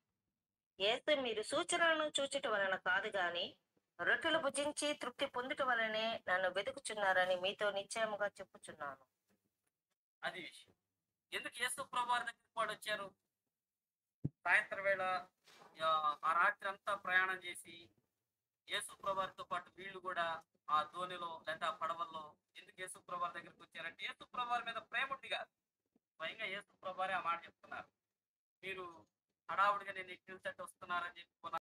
ఏస్తే మీరు సూచనలను చూచుట వలన కాదు గాని రొట్టెలు భుజించి తృప్తి పొందుట వలనే నన్ను వెతుకుచున్నారని మీతో నిశ్చయముగా చెప్పుచున్నాను అది విషయం ఎందుకు యేసు ప్రభు వారి దగ్గరికి వాడు వచ్చారు సాయంత్రం వేళ ఆ, ఆ రాత్రి అంతా ప్రయాణం చేసి యేసు ప్రభు వారితో పాటు వీళ్ళు కూడా ఆ ధోనిలో లేదా ఆ పడవల్లో ఎందుకు యేసు ప్రభు వారి దగ్గరికి వచ్చారంటే యేసు ప్రభు వారి మీద ప్రేమ ఉంది కాదు స్వయంగా యేసు ప్రభు వారే ఆ మాట చెప్తున్నారు మీరు హడావుడిగా నేను ఎక్కిల్ సెట్ వస్తున్నారని చెప్పి కొన-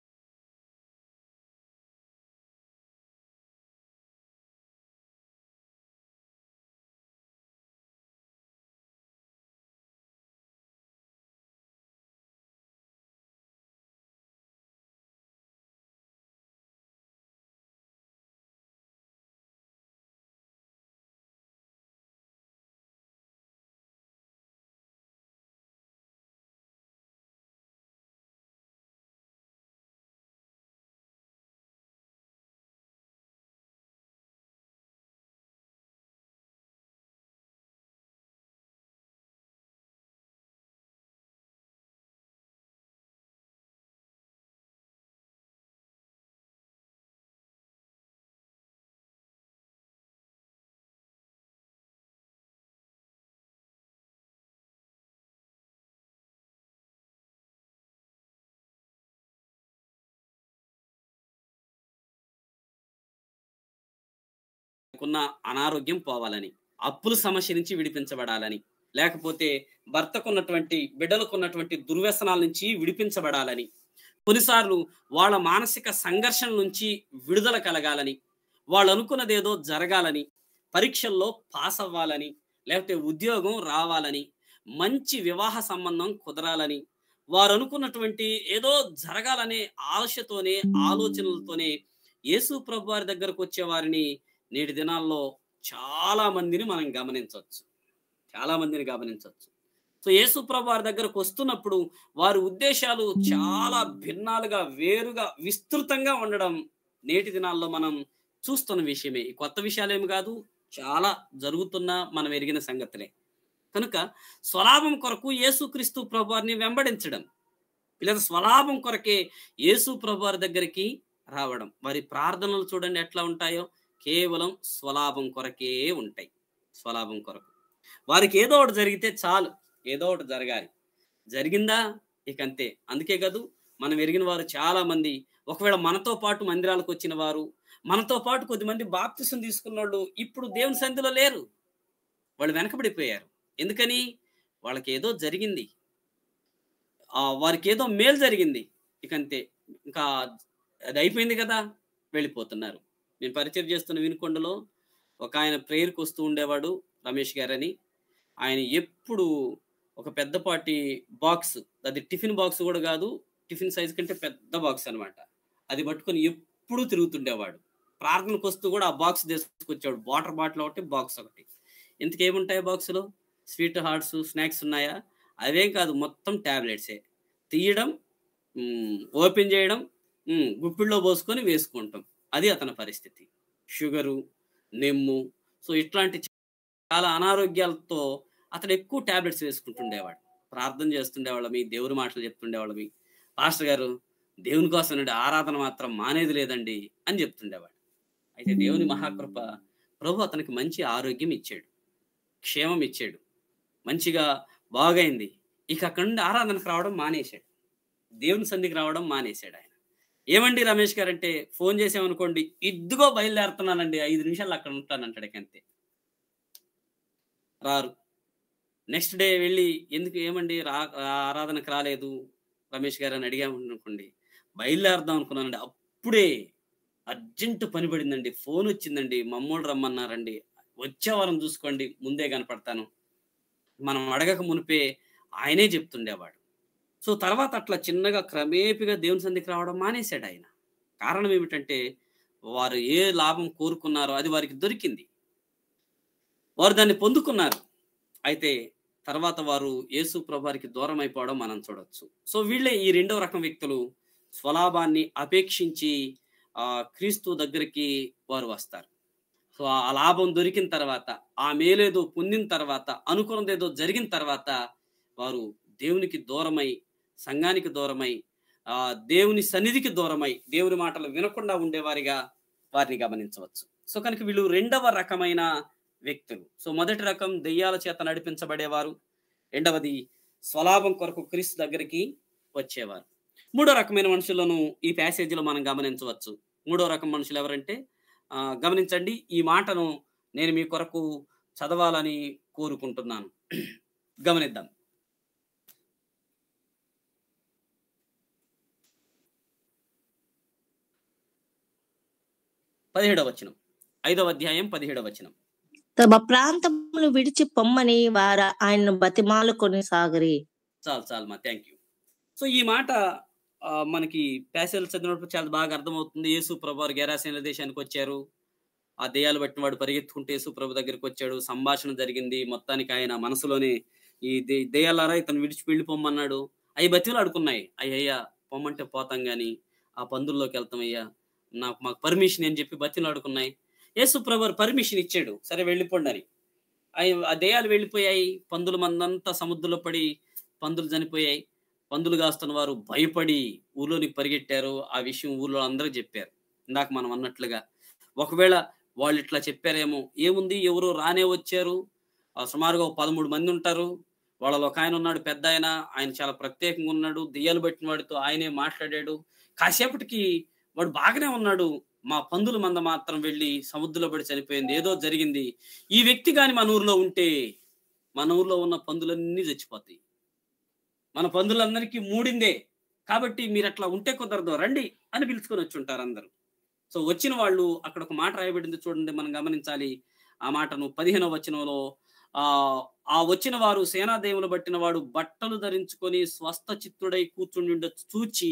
కున్న అనారోగ్యం పోవాలని అప్పుల సమస్య నుంచి విడిపించబడాలని లేకపోతే భర్తకున్నటువంటి బిడ్డలకున్నటువంటి దుర్వ్యసనాల నుంచి విడిపించబడాలని కొన్నిసార్లు వాళ్ళ మానసిక సంఘర్షణ నుంచి విడుదల కలగాలని వాళ్ళు అనుకున్నదేదో జరగాలని పరీక్షల్లో పాస్ అవ్వాలని లేకపోతే ఉద్యోగం రావాలని మంచి వివాహ సంబంధం కుదరాలని వారు అనుకున్నటువంటి ఏదో జరగాలనే ఆశతోనే ఆలోచనలతోనే యేసు ప్రభు వారి దగ్గరకు వచ్చే వారిని నేటి దినాల్లో చాలా మందిని మనం గమనించవచ్చు చాలా మందిని గమనించవచ్చు సో యేసు ప్రభు వారి దగ్గరకు వస్తున్నప్పుడు వారి ఉద్దేశాలు చాలా భిన్నాలుగా వేరుగా విస్తృతంగా ఉండడం నేటి దినాల్లో మనం చూస్తున్న విషయమే ఈ కొత్త విషయాలేమి కాదు చాలా జరుగుతున్న మనం ఎరిగిన సంగతులే కనుక స్వలాభం కొరకు యేసుక్రీస్తు ప్రభువారిని వెంబడించడం లేదా స్వలాభం కొరకే యేసు ప్రభువారి దగ్గరికి రావడం వారి ప్రార్థనలు చూడండి ఎట్లా ఉంటాయో కేవలం స్వలాభం కొరకే ఉంటాయి స్వలాభం కొరకు వారికి ఏదో ఒకటి జరిగితే చాలు ఏదో ఒకటి జరగాలి జరిగిందా ఇక అంతే అందుకే కదూ మనం ఎరిగిన వారు చాలా మంది ఒకవేళ మనతో పాటు మందిరాలకు వచ్చిన వారు మనతో పాటు కొద్దిమంది బాప్తిసం తీసుకున్న వాళ్ళు ఇప్పుడు దేవుని సంధిలో లేరు వాళ్ళు వెనకబడిపోయారు ఎందుకని వాళ్ళకి ఏదో జరిగింది ఆ వారికి ఏదో మేలు జరిగింది ఇక అంతే ఇంకా అది అయిపోయింది కదా వెళ్ళిపోతున్నారు నేను పరిచయం చేస్తున్న వినుకొండలో ఒక ఆయన ప్రేయర్కి వస్తూ ఉండేవాడు రమేష్ గారని ఆయన ఎప్పుడు ఒక పెద్దపాటి బాక్స్ అది టిఫిన్ బాక్స్ కూడా కాదు టిఫిన్ సైజ్ కంటే పెద్ద బాక్స్ అన్నమాట అది పట్టుకొని ఎప్పుడు తిరుగుతుండేవాడు ప్రార్థనకు వస్తూ కూడా ఆ బాక్స్ తీసుకొచ్చాడు వాటర్ బాటిల్ ఒకటి బాక్స్ ఒకటి ఇంతకు ఏముంటాయి బాక్స్లో స్వీట్ హార్ట్స్ స్నాక్స్ ఉన్నాయా అవేం కాదు మొత్తం ట్యాబ్లెట్సే తీయడం మ్, ఓపెన్ చేయడం మ్, గుప్పిళ్ళలో పోసుకొని వేసుకుంటాం అది అతని పరిస్థితి షుగరు నెమ్ము సో ఇట్లాంటి చాలా అనారోగ్యాలతో అతను ఎక్కువ టాబ్లెట్స్ వేసుకుంటుండేవాడు ప్రార్థన చేస్తుండేవాళ్ళమి దేవుని మాటలు చెప్తుండేవాళ్ళమి పాస్టర్ గారు దేవుని కోసం నుండి ఆరాధన మాత్రం మానేది లేదండి అని చెప్తుండేవాడు అయితే దేవుని మహాకృప ప్రభు అతనికి మంచి ఆరోగ్యం ఇచ్చాడు క్షేమం ఇచ్చాడు మంచిగా బాగైంది ఇక అక్కడి నుండి ఆరాధనకు రావడం మానేశాడు దేవుని సంధికి రావడం మానేశాడు ఆయన ఏమండి రమేష్ గారు అంటే ఫోన్ చేసామనుకోండి ఇద్దుగో బయలుదేరుతున్నానండి ఐదు నిమిషాలు అక్కడ ఉంటానంటాడు ఇక అంతే రారు నెక్స్ట్ డే వెళ్ళి ఎందుకు ఏమండి రా ఆరాధనకు రాలేదు రమేష్ గారు అని అడిగాము అనుకోండి బయలుదేరదాం అనుకున్నానండి అప్పుడే అర్జెంటు పని పడిందండి ఫోన్ వచ్చిందండి మమ్మల్ని రమ్మన్నారండి వచ్చే వారం చూసుకోండి ముందే కనపడతాను మనం అడగక మునిపే ఆయనే చెప్తుండేవాడు సో తర్వాత అట్లా చిన్నగా క్రమేపిగా దేవుని సంధికి రావడం మానేశాడు ఆయన కారణం ఏమిటంటే వారు ఏ లాభం కోరుకున్నారో అది వారికి దొరికింది వారు దాన్ని పొందుకున్నారు అయితే తర్వాత వారు యేసు ప్రభారికి దూరం అయిపోవడం మనం చూడొచ్చు సో వీళ్ళే ఈ రెండవ రకం వ్యక్తులు స్వలాభాన్ని అపేక్షించి ఆ క్రీస్తు దగ్గరికి వారు వస్తారు సో ఆ లాభం దొరికిన తర్వాత ఆ మేలేదో పొందిన తర్వాత అనుకున్నదేదో జరిగిన తర్వాత వారు దేవునికి దూరమై సంఘానికి దూరమై ఆ దేవుని సన్నిధికి దూరమై దేవుని మాటలు వినకుండా ఉండేవారిగా వారిని గమనించవచ్చు సో కనుక వీళ్ళు రెండవ రకమైన వ్యక్తులు సో మొదటి రకం దెయ్యాల చేత నడిపించబడేవారు రెండవది స్వలాభం కొరకు క్రీస్తు దగ్గరికి వచ్చేవారు మూడో రకమైన మనుషులను ఈ ప్యాసేజీలో మనం గమనించవచ్చు మూడో రకం మనుషులు ఎవరంటే ఆ, గమనించండి ఈ మాటను నేను మీ కొరకు చదవాలని కోరుకుంటున్నాను గమనిద్దాం పదిహేడవ వచనం ఐదవ అధ్యాయం పదిహేడవ వచనం తమ ప్రాంతములు విడిచి పొమ్మని వారు ఆయనను బతిమాలుకొని సాగరి చాలు చాలు మా థ్యాంక్ యూ సో ఈ మాట ఆ, మనకి ప్యాసెల్ చదివినప్పుడు చాలా బాగా అర్థమవుతుంది యేసు ప్రభు వారు గెరాసేన దేశానికి వచ్చారు ఆ దెయ్యాలు బట్టిన వాడు పరిగెత్తుకుంటే యేసు ప్రభు దగ్గరికి వచ్చాడు సంభాషణ జరిగింది మొత్తానికి ఆయన మనసులోనే ఈ దే- దెయ్యాలారా ఇతను విడిచి వెళ్ళిపోమన్నాడు అవి బతిలు అడుకున్నాయి అయ్యయ్యా పొమ్మంటే పోతాం గాని ఆ పందుల్లోకి వెళ్తాం అయ్యా నాకు మాకు పర్మిషన్ అని చెప్పి బతిలు అడుకున్నాయి యేసు ప్రభు వారు పర్మిషన్ ఇచ్చాడు సరే వెళ్ళిపోండి అని అయి- ఆ దెయ్యాలు వెళ్ళిపోయాయి పందుల మందంతా సముద్రంలో పడి పందులు చనిపోయాయి పందులు కాస్తున్న వారు భయపడి ఊళ్ళోనికి పరిగెట్టారు ఆ విషయం ఊళ్ళో అందరూ చెప్పారు ఇందాక మనం అన్నట్లుగా ఒకవేళ వాళ్ళు ఇట్లా చెప్పారేమో ఏముంది ఎవరు రానే వచ్చారు ఆ సుమారుగా ఒక పదమూడు మంది ఉంటారు వాళ్ళలో ఒక ఆయన ఉన్నాడు పెద్ద ఆయన ఆయన చాలా ప్రత్యేకంగా ఉన్నాడు దెయ్యాలు పట్టిన వాడితో ఆయనే మాట్లాడాడు కాసేపటికి వాడు బాగానే ఉన్నాడు మా పందుల మంద మాత్రం వెళ్ళి సముద్రంలో పడి చనిపోయింది ఏదో జరిగింది ఈ వ్యక్తి కానీ మన ఊర్లో ఉంటే మన ఊర్లో ఉన్న పందులన్నీ చచ్చిపోతాయి మన పందులందరికీ మూడిందే కాబట్టి మీరు అట్లా ఉంటే కుదరదు రండి అని పిలుచుకొని వచ్చి ఉంటారు అందరూ సో వచ్చిన వాళ్ళు అక్కడ ఒక మాట రాయబడింది చూడండి మనం గమనించాలి ఆ మాటను పదిహేనవ వచనంలో ఆ ఆ వచ్చిన వారు సేనాదేవులు బట్టిన వాడు బట్టలు ధరించుకొని స్వస్థ చిత్తుడై కూర్చుండి ఉండొచ్చు చూచి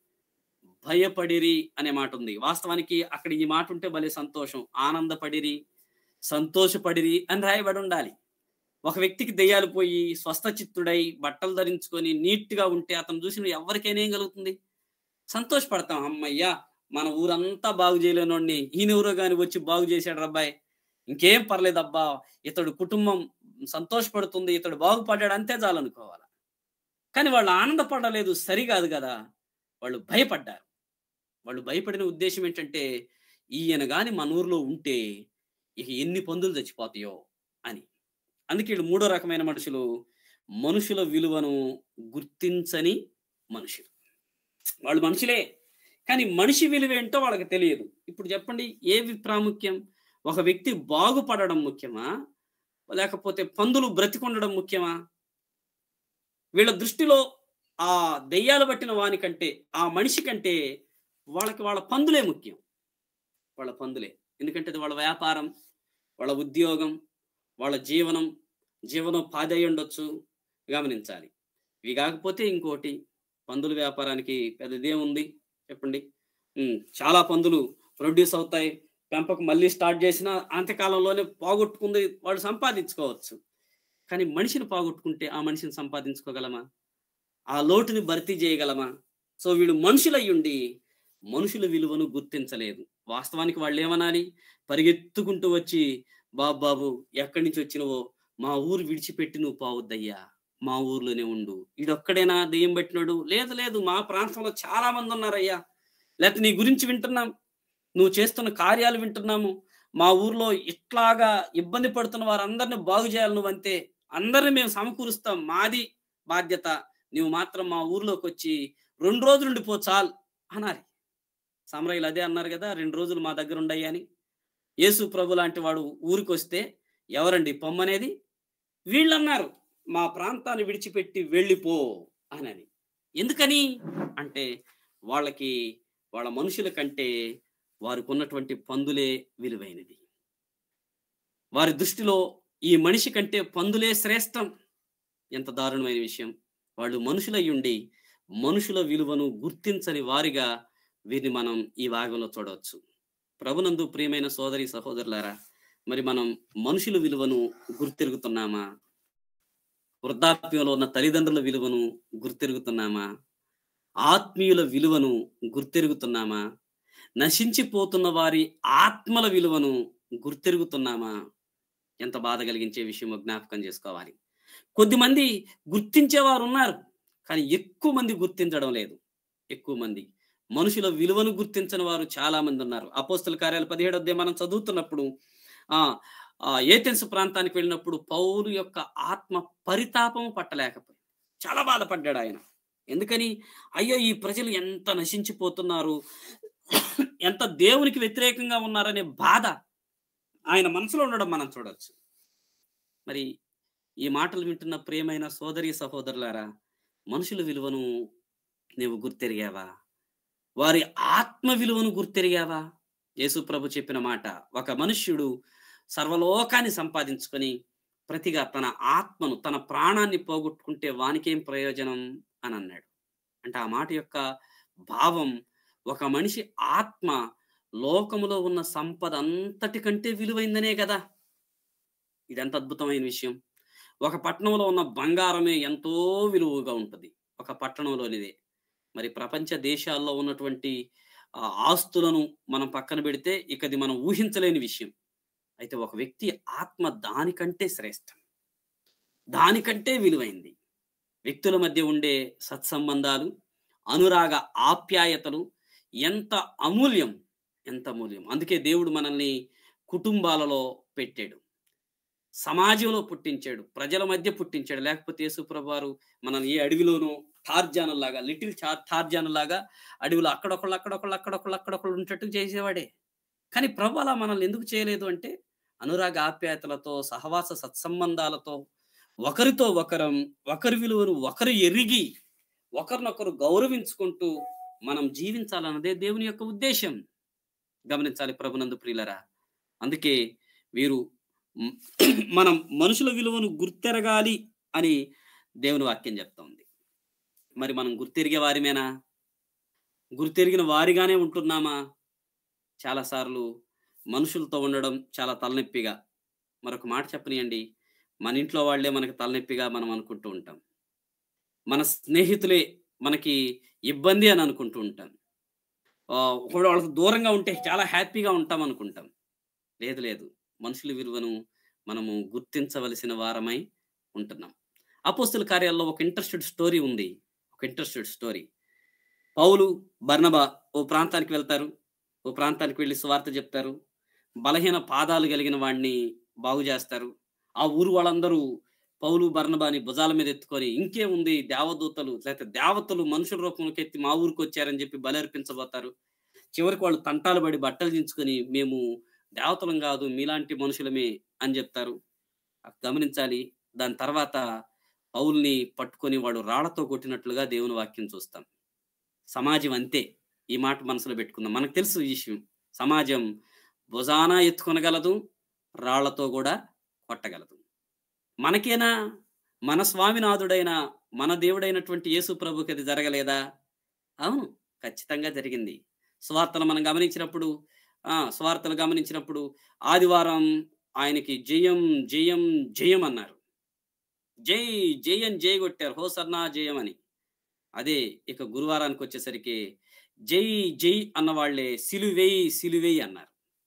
భయపడిరి అనే మాట ఉంది వాస్తవానికి అక్కడ ఈ మాట ఉంటే భలే సంతోషం ఆనందపడిరి సంతోషపడిరి అని రాయబడి ఉండాలి ఒక వ్యక్తికి దెయ్యాలు పోయి స్వస్థ చిత్తుడై బట్టలు ధరించుకొని నీట్ గా ఉంటే అతను చూసిన ఎవరికైనా ఏం కలుగుతుంది సంతోషపడతాం అమ్మయ్యా మన ఊరంతా బాగు చేయలేనోడిని ఈయన ఊరో గాని వచ్చి బాగు చేశాడు రబ్బాయి ఇంకేం పర్లేదు అబ్బా ఇతడు కుటుంబం సంతోషపడుతుంది ఇతడు బాగుపడ్డాడు అంతే చాలనుకోవాలి కానీ వాళ్ళు ఆనందపడలేదు సరికాదు కదా వాళ్ళు భయపడ్డారు వాళ్ళు భయపడిన ఉద్దేశం ఏంటంటే ఈయన గాని మన ఊర్లో ఉంటే ఇక ఎన్ని పందులు చచ్చిపోతాయో అని అందుకే వీళ్ళు మూడో రకమైన మనుషులు మనుషుల విలువను గుర్తించని మనుషులు వాళ్ళు మనుషులే కానీ మనిషి విలువ ఏంటో వాళ్ళకి తెలియదు ఇప్పుడు చెప్పండి ఏవి ప్రాముఖ్యం ఒక వ్యక్తి బాగుపడడం ముఖ్యమా లేకపోతే పందులు బ్రతికొండడం ముఖ్యమా వీళ్ళ దృష్టిలో ఆ దెయ్యాలు పట్టిన వాని కంటే ఆ మనిషి కంటే వాళ్ళకి వాళ్ళ పందులే ముఖ్యం వాళ్ళ పందులే ఎందుకంటే అది వాళ్ళ వ్యాపారం వాళ్ళ ఉద్యోగం వాళ్ళ జీవనం జీవనోపాధి అయి ఉండొచ్చు గమనించాలి ఇవి కాకపోతే ఇంకోటి పందుల వ్యాపారానికి పెద్దదేముంది చెప్పండి ఉమ్, చాలా పందులు ప్రొడ్యూస్ అవుతాయి పెంపకం మళ్ళీ స్టార్ట్ చేసిన అంత్యకాలంలోనే పోగొట్టుకుంది వాళ్ళు సంపాదించుకోవచ్చు కానీ మనిషిని పోగొట్టుకుంటే ఆ మనిషిని సంపాదించుకోగలమా ఆ లోటుని భర్తీ చేయగలమా సో వీళ్ళు మనుషులయ్యుండి మనుషుల విలువను గుర్తించలేదు వాస్తవానికి వాళ్ళు ఏమనాలి పరిగెత్తుకుంటూ వచ్చి బాబు బాబు ఎక్కడి నుంచి వచ్చినవో మా ఊరు విడిచిపెట్టి నువ్వు పోవద్దయ్యా మా ఊర్లోనే ఉండు ఈడొక్కడేనా దెయ్యం పెట్టినాడు లేదు లేదు మా ప్రాంతంలో చాలా మంది ఉన్నారయ్యా లేకపోతే నీ గురించి వింటున్నాం నువ్వు చేస్తున్న కార్యాలు వింటున్నాము మా ఊర్లో ఇట్లాగా ఇబ్బంది పడుతున్న వారందరిని బాగు చేయాలి నువ్వు అంతే అందరిని మేము సమకూరుస్తాం మాది బాధ్యత నువ్వు మాత్రం మా ఊర్లోకి వచ్చి రెండు రోజులు ఉండిపో చాలు అనాలి సమరయ్యలు అదే అన్నారు కదా రెండు రోజులు మా దగ్గర ఉండయ్యా అని యేసు ప్రభు లాంటి వాడు ఊరికి వస్తే ఎవరండి పొమ్మనేది వీళ్ళు అన్నారు మా ప్రాంతాన్ని విడిచిపెట్టి వెళ్ళిపో అని ఎందుకని అంటే వాళ్ళకి వాళ్ళ మనుషుల కంటే వారికి ఉన్నటువంటి పందులే విలువైనది వారి దృష్టిలో ఈ మనిషి కంటే పందులే శ్రేష్టం ఎంత దారుణమైన విషయం వాళ్ళు మనుషులై ఉండి మనుషుల విలువను గుర్తించని వారిగా వీరిని మనం ఈ భాగంలో చూడవచ్చు ప్రభునందు ప్రియమైన సోదరి సహోదరులారా మరి మనం మనుషుల విలువను గుర్తెరుగుతున్నామా వృద్ధాప్యంలో ఉన్న తల్లిదండ్రుల విలువను గుర్తెరుగుతున్నామా ఆత్మీయుల విలువను గుర్తెరుగుతున్నామా నశించిపోతున్న వారి ఆత్మల విలువను గుర్తెరుగుతున్నామా ఎంత బాధ కలిగించే విషయమో జ్ఞాపకం చేసుకోవాలి కొద్దిమంది గుర్తించేవారు ఉన్నారు కానీ ఎక్కువ మంది గుర్తించడం లేదు ఎక్కువ మంది మనుషుల విలువను గుర్తించని వారు చాలా మంది ఉన్నారు అపోస్తుల కార్యాలు పదిహేడు అధ్యాయం మనం చదువుతున్నప్పుడు ఆ ఆ ఏథెన్స్ ప్రాంతానికి వెళ్ళినప్పుడు పౌరు యొక్క ఆత్మ పరితాపం పట్టలేకపోయి చాలా బాధపడ్డాడు ఆయన ఎందుకని అయ్యో ఈ ప్రజలు ఎంత నశించిపోతున్నారు ఎంత దేవునికి వ్యతిరేకంగా ఉన్నారనే బాధ ఆయన మనసులో ఉండడం మనం చూడొచ్చు మరి ఈ మాటలు వింటున్న ప్రియమైన సోదరి సహోదరులారా మనుషుల విలువను నీవు గుర్తెరిగావా వారి ఆత్మ విలువను గుర్తెరిగావా యేసు ప్రభు చెప్పిన మాట ఒక మనుష్యుడు సర్వలోకాన్ని సంపాదించుకొని ప్రతిగా తన ఆత్మను తన ప్రాణాన్ని పోగొట్టుకుంటే వానికేం ప్రయోజనం అని అన్నాడు అంటే ఆ మాట యొక్క భావం ఒక మనిషి ఆత్మ లోకములో ఉన్న సంపద అంతటి కంటే విలువైందనే కదా ఇదెంత అద్భుతమైన విషయం ఒక పట్టణంలో ఉన్న బంగారమే ఎంతో విలువగా ఉంటుంది ఒక పట్టణంలోనిదే మరి ప్రపంచ దేశాల్లో ఉన్నటువంటి ఆ ఆస్తులను మనం పక్కన పెడితే ఇక అది మనం ఊహించలేని విషయం అయితే ఒక వ్యక్తి ఆత్మ దానికంటే శ్రేష్టం దానికంటే విలువైంది వ్యక్తుల మధ్య ఉండే సత్సంబంధాలు అనురాగ ఆప్యాయతలు ఎంత అమూల్యం ఎంత అమూల్యం అందుకే దేవుడు మనల్ని కుటుంబాలలో పెట్టాడు సమాజంలో పుట్టించాడు ప్రజల మధ్య పుట్టించాడు లేకపోతే యేసుప్రభు వారు మనల్ని ఏ అడవిలోనూ టార్జానులాగా లిటిల్ చా టార్జానులాగా అడవిలో అక్కడొకళ్ళు అక్కడొకళ్ళు అక్కడొకళ్ళు అక్కడొకళ్ళు ఉంటట్టు చేసేవాడే కానీ ప్రభు అలా మనల్ని ఎందుకు చేయలేదు అంటే అనురాగ ఆప్యాయతలతో సహవాస సత్సంబంధాలతో ఒకరితో ఒకరం ఒకరి విలువను ఒకరు ఎరిగి ఒకరినొకరు గౌరవించుకుంటూ మనం జీవించాలన్నదే దేవుని యొక్క ఉద్దేశం గమనించాలి ప్రభునందు ప్రియులరా అందుకే వీరు మ్, మనం మనుషుల విలువను గుర్తెరగాలి అని దేవుని వాక్యం చెప్తోంది మరి మనం గుర్తెరిగే వారిమేనా గుర్తెరిగిన వారిగానే ఉంటున్నామా చాలాసార్లు మనుషులతో ఉండడం చాలా తలనొప్పిగా మరొక మాట చెప్పనియండి మన ఇంట్లో వాళ్ళే మనకి తలనొప్పిగా మనం అనుకుంటూ ఉంటాం మన స్నేహితులే మనకి ఇబ్బంది అని అనుకుంటూ ఉంటాం ఆ, ఒకవేళ వాళ్ళకి దూరంగా ఉంటే చాలా హ్యాపీగా ఉంటాం అనుకుంటాం లేదు లేదు మనుషుల విలువను మనము గుర్తించవలసిన వారమై ఉంటున్నాం అపోస్తుల కార్యాల్లో ఒక ఇంట్రెస్టెడ్ స్టోరీ ఉంది ఒక ఇంట్రెస్టెడ్ స్టోరీ పౌలు బర్నబా ఓ ప్రాంతానికి వెళ్తారు ఓ ప్రాంతానికి వెళ్ళి సువార్త చెప్తారు బలహీన పాదాలు కలిగిన వాడిని బాగు చేస్తారు ఆ ఊరు వాళ్ళందరూ పౌలు బర్నబాని భుజాల మీద ఎత్తుకొని ఇంకే ఉంది దేవదూతలు లేకపోతే దేవతలు మనుషుల రూపంలోకి ఎత్తి మా ఊరికి వచ్చారని చెప్పి బలర్పించబోతారు చివరికి వాళ్ళు తంటాలు పడి బట్టలు దించుకొని మేము దేవతలం కాదు మీలాంటి మనుషులమే అని చెప్తారు గమనించాలి దాని తర్వాత పౌల్ని పట్టుకొని వాడు రాళ్లతో కొట్టినట్లుగా దేవుని వాక్యం చూస్తాం సమాజం అంతే ఈ మాట మనసులో పెట్టుకుందాం మనకు తెలుసు ఈ విషయం సమాజం భుజాన ఎత్తుకొనగలదు రాళ్లతో కూడా కొట్టగలదు మనకేనా మన స్వామినాథుడైన మన దేవుడైనటువంటి యేసు ప్రభుకి అది జరగలేదా అవును ఖచ్చితంగా జరిగింది స్వార్థలు మనం గమనించినప్పుడు ఆ స్వార్థలు గమనించినప్పుడు ఆదివారం ఆయనకి జయం జయం జయం అన్నారు జై జయం జై కొట్టారు హోసర్నా జయం అని అదే ఇక గురువారానికి వచ్చేసరికి జై జై అన్న వాళ్ళే సిలువేయి సిలువేయి అన్నారు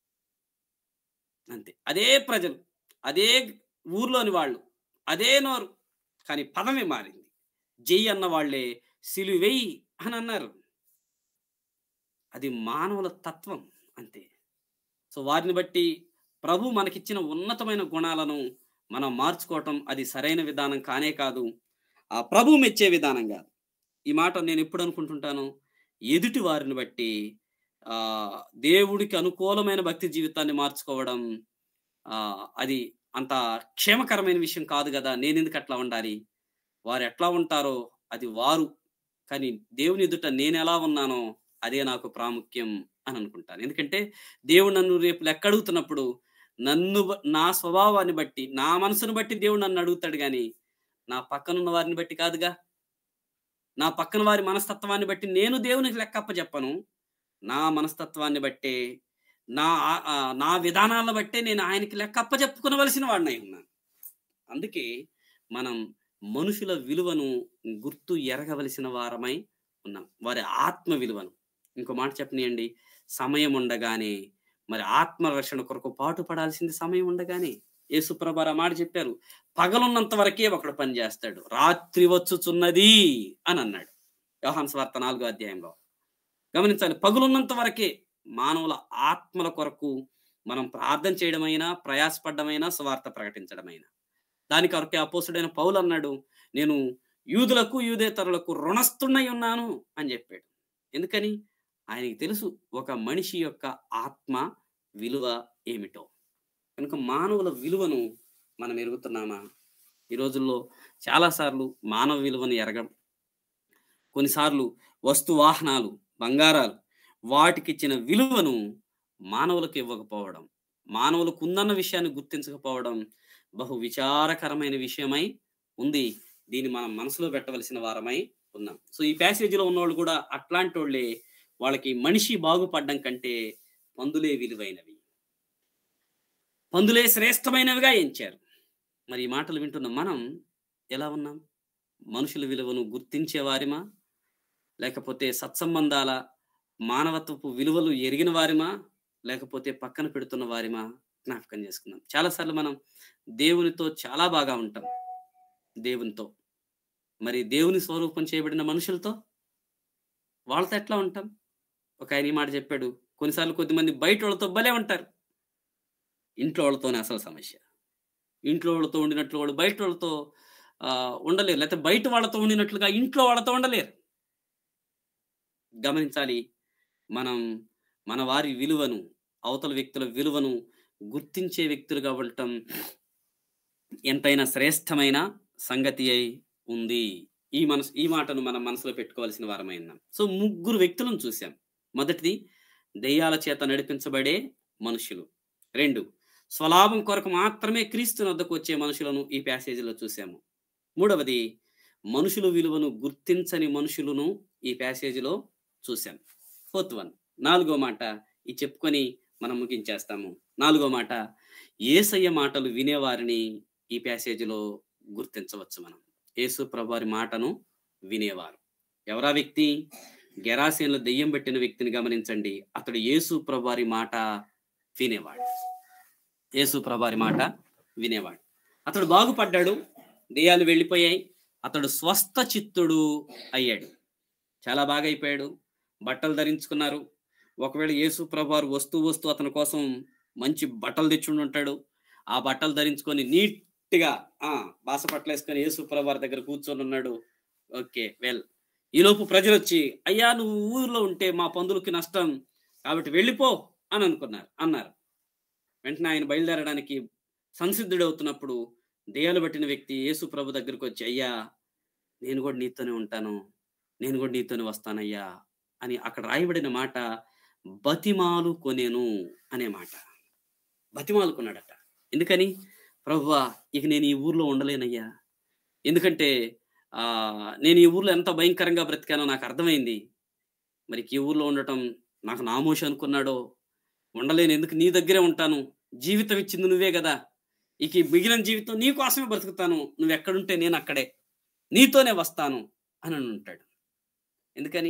అంతే అదే ప్రజలు అదే ఊర్లోని వాళ్ళు అదే నోరు కానీ పదమే మారింది జై అన్న వాళ్ళే సిలువేయి అని అన్నారు అది మానవుల తత్వం అంతే సో వారిని బట్టి ప్రభు మనకిచ్చిన ఉన్నతమైన గుణాలను మనం మార్చుకోవటం అది సరైన విధానం కానే కాదు ఆ ప్రభు మెచ్చే విధానం కాదు ఈ మాట నేను ఎప్పుడు అనుకుంటుంటాను ఎదుటి వారిని బట్టి ఆ దేవుడికి అనుకూలమైన భక్తి జీవితాన్ని మార్చుకోవడం ఆ అది అంత క్షేమకరమైన విషయం కాదు కదా నేను ఎందుకు అట్లా ఉండాలి వారు ఎట్లా ఉంటారో అది వారు కానీ దేవుని ఎదుట నేను ఎలా ఉన్నానో అదే నాకు ప్రాముఖ్యం అని అనుకుంటాను ఎందుకంటే దేవుడు నన్ను రేపు లెక్క అడుగుతున్నప్పుడు నన్ను బ- నా స్వభావాన్ని బట్టి నా మనసును బట్టి దేవుడు నన్ను అడుగుతాడు కానీ నా పక్కనున్న వారిని బట్టి కాదుగా నా పక్కన వారి మనస్తత్వాన్ని బట్టి నేను దేవునికి లెక్కప్ప చెప్పను నా మనస్తత్వాన్ని బట్టే నా ఆ- ఆ, నా విధానాలను బట్టే నేను ఆయనకి లెక్కప్ప చెప్పుకునవలసిన వాడినై ఉన్నాను అందుకే మనం మనుషుల విలువను గుర్తు ఎరగవలసిన వారమై ఉన్నాం వారి ఆత్మ విలువను ఇంకో మాట చెప్పనియండి సమయం ఉండగానే మరి ఆత్మ రక్షణ కొరకు పాటు పడాల్సింది సమయం ఉండగానే యేసుప్రభారు ఆ మాట చెప్పారు పగలున్నంత వరకే ఒకడు పని చేస్తాడు రాత్రి వచ్చుచున్నది అని అన్నాడు యోహాన్ స్వార్త నాలుగో అధ్యాయంలో గమనించాలి పగులున్నంత వరకే మానవుల ఆత్మల కొరకు మనం ప్రార్థన చేయడమైనా ప్రయాసపడ్డమైనా స్వార్థ ప్రకటించడమైనా దాని కొరకే అపోసుడైన పౌలు అన్నాడు నేను యూదులకు యూదేతరులకు రుణస్థున్నై ఉన్నాను అని చెప్పాడు ఎందుకని ఆయనకి తెలుసు ఒక మనిషి యొక్క ఆత్మ విలువ ఏమిటో కనుక మానవుల విలువను మనం ఎరుగుతున్నామా ఈ రోజుల్లో చాలాసార్లు మానవ విలువను ఎరగం కొన్నిసార్లు వస్తు వాహనాలు బంగారాలు వాటికి ఇచ్చిన విలువను మానవులకు ఇవ్వకపోవడం మానవులకు ఉందన్న విషయాన్ని గుర్తించకపోవడం బహు విచారకరమైన విషయమై ఉంది దీన్ని మనం మనసులో పెట్టవలసిన వారమై ఉన్నాం సో ఈ ప్యాసేజీలో ఉన్నవాళ్ళు కూడా అట్లాంటి వాళ్ళే వాళ్ళకి మనిషి బాగుపడడం కంటే పందులే విలువైనవి పందులే శ్రేష్టమైనవిగా ఎంచారు మరి ఈ మాటలు వింటున్న మనం ఎలా ఉన్నాం మనుషుల విలువను గుర్తించే వారిమా లేకపోతే సత్సంబంధాల మానవత్వపు విలువలు ఎరిగిన వారిమా లేకపోతే పక్కన పెడుతున్న వారిమా జ్ఞాపకం చేసుకుందాం చాలాసార్లు మనం దేవునితో చాలా బాగా ఉంటాం దేవునితో మరి దేవుని స్వరూపం చేయబడిన మనుషులతో వాళ్ళతో ఎట్లా ఉంటాం ఒక ఆయన ఈ మాట చెప్పాడు కొన్నిసార్లు కొద్దిమంది బయట వాళ్ళతో భలే ఉంటారు ఇంట్లో వాళ్ళతోనే అసలు సమస్య ఇంట్లో వాళ్ళతో ఉండినట్లు వాళ్ళు బయట వాళ్ళతో ఆ, ఉండలేరు లేకపోతే బయట వాళ్ళతో ఉండినట్లుగా ఇంట్లో వాళ్ళతో ఉండలేరు గమనించాలి మనం మన వారి విలువను అవతల వ్యక్తుల విలువను గుర్తించే వ్యక్తులుగా ఉండటం ఎంతైనా శ్రేష్టమైన సంగతి అయి ఉంది ఈ మనసు ఈ మాటను మనం మనసులో పెట్టుకోవాల్సిన వారమై ఉన్నాం సో ముగ్గురు వ్యక్తులను చూసాం మొదటిది దెయ్యాల చేత నడిపించబడే మనుషులు రెండు స్వలాభం కొరకు మాత్రమే క్రీస్తు వద్దకు వచ్చే మనుషులను ఈ ప్యాసేజీలో చూసాము మూడవది మనుషుల విలువను గుర్తించని మనుషులను ఈ ప్యాసేజీలో చూసాం ఫోర్త్ వన్ నాలుగో మాట ఇది చెప్పుకొని మనం ముగించేస్తాము నాలుగో మాట ఏసయ్య మాటలు వినేవారిని ఈ ప్యాసేజీలో గుర్తించవచ్చు మనం యేసు ప్రభువారి మాటను వినేవారు ఎవరా వ్యక్తి గెరాసేన్లో దెయ్యం పెట్టిన వ్యక్తిని గమనించండి అతడు యేసు ప్రభువారి మాట వినేవాడు యేసు ప్రభువారి మాట వినేవాడు అతడు బాగుపడ్డాడు దెయ్యాలు వెళ్ళిపోయాయి అతడు స్వస్థ చిత్తుడు అయ్యాడు చాలా బాగా అయిపోయాడు బట్టలు ధరించుకున్నారు ఒకవేళ యేసు ప్రభువారు వస్తూ వస్తూ అతని కోసం మంచి బట్టలు తెచ్చుండి ఉంటాడు ఆ బట్టలు ధరించుకొని నీట్గా ఆ బాస బట్టలు వేసుకొని యేసు ప్రభువారి దగ్గర కూర్చొని ఉన్నాడు ఓకే వెల్ ఈలోపు ప్రజలు వచ్చి అయ్యా నువ్వు ఊర్లో ఉంటే మా పందులకి నష్టం కాబట్టి వెళ్ళిపో అని అనుకున్నారు అన్నారు వెంటనే ఆయన బయలుదేరడానికి సంసిద్ధుడవుతున్నప్పుడు దెయ్యాలు పట్టిన వ్యక్తి యేసు ప్రభు దగ్గరికి వచ్చి అయ్యా నేను కూడా నీతోనే ఉంటాను నేను కూడా నీతోనే వస్తానయ్యా అని అక్కడ రాయబడిన మాట బతిమాలు కొనేను అనే మాట బతిమాలుకున్నాడట ఎందుకని ప్రభువా ఇక నేను ఈ ఊర్లో ఉండలేనయ్యా ఎందుకంటే ఆ నేను ఈ ఊర్లో ఎంత భయంకరంగా బ్రతికానో నాకు అర్థమైంది మరి ఈ ఊర్లో ఉండటం నాకు నామోషి అనుకున్నాడో ఉండలేను ఎందుకు నీ దగ్గరే ఉంటాను జీవితం ఇచ్చింది నువ్వే కదా ఇక ఈ మిగిలిన జీవితం నీ కోసమే బ్రతుకుతాను నువ్వు ఎక్కడుంటే నేను అక్కడే నీతోనే వస్తాను అని అని ఉంటాడు ఎందుకని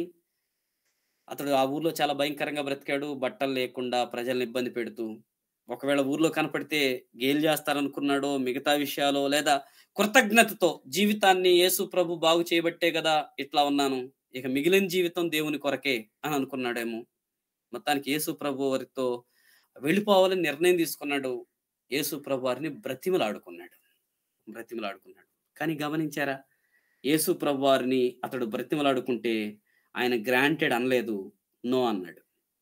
అతడు ఆ ఊర్లో చాలా భయంకరంగా బ్రతికాడు బట్టలు లేకుండా ప్రజల్ని ఇబ్బంది పెడుతూ ఒకవేళ ఊర్లో కనపడితే గేలు చేస్తారనుకున్నాడో మిగతా విషయాలు లేదా కృతజ్ఞతతో జీవితాన్ని యేసు ప్రభు బాగు చేయబట్టే కదా ఇట్లా ఉన్నాను ఇక మిగిలిన జీవితం దేవుని కొరకే అని అనుకున్నాడేమో మొత్తానికి యేసు ప్రభు వారితో వెళ్ళిపోవాలని నిర్ణయం తీసుకున్నాడు యేసు ప్రభు వారిని బ్రతిమలాడుకున్నాడు బ్రతిమలాడుకున్నాడు కానీ గమనించారా యేసు ప్రభు వారిని అతడు బ్రతిమలాడుకుంటే ఆయన గ్రాంటెడ్ అనలేదు నో అన్నాడు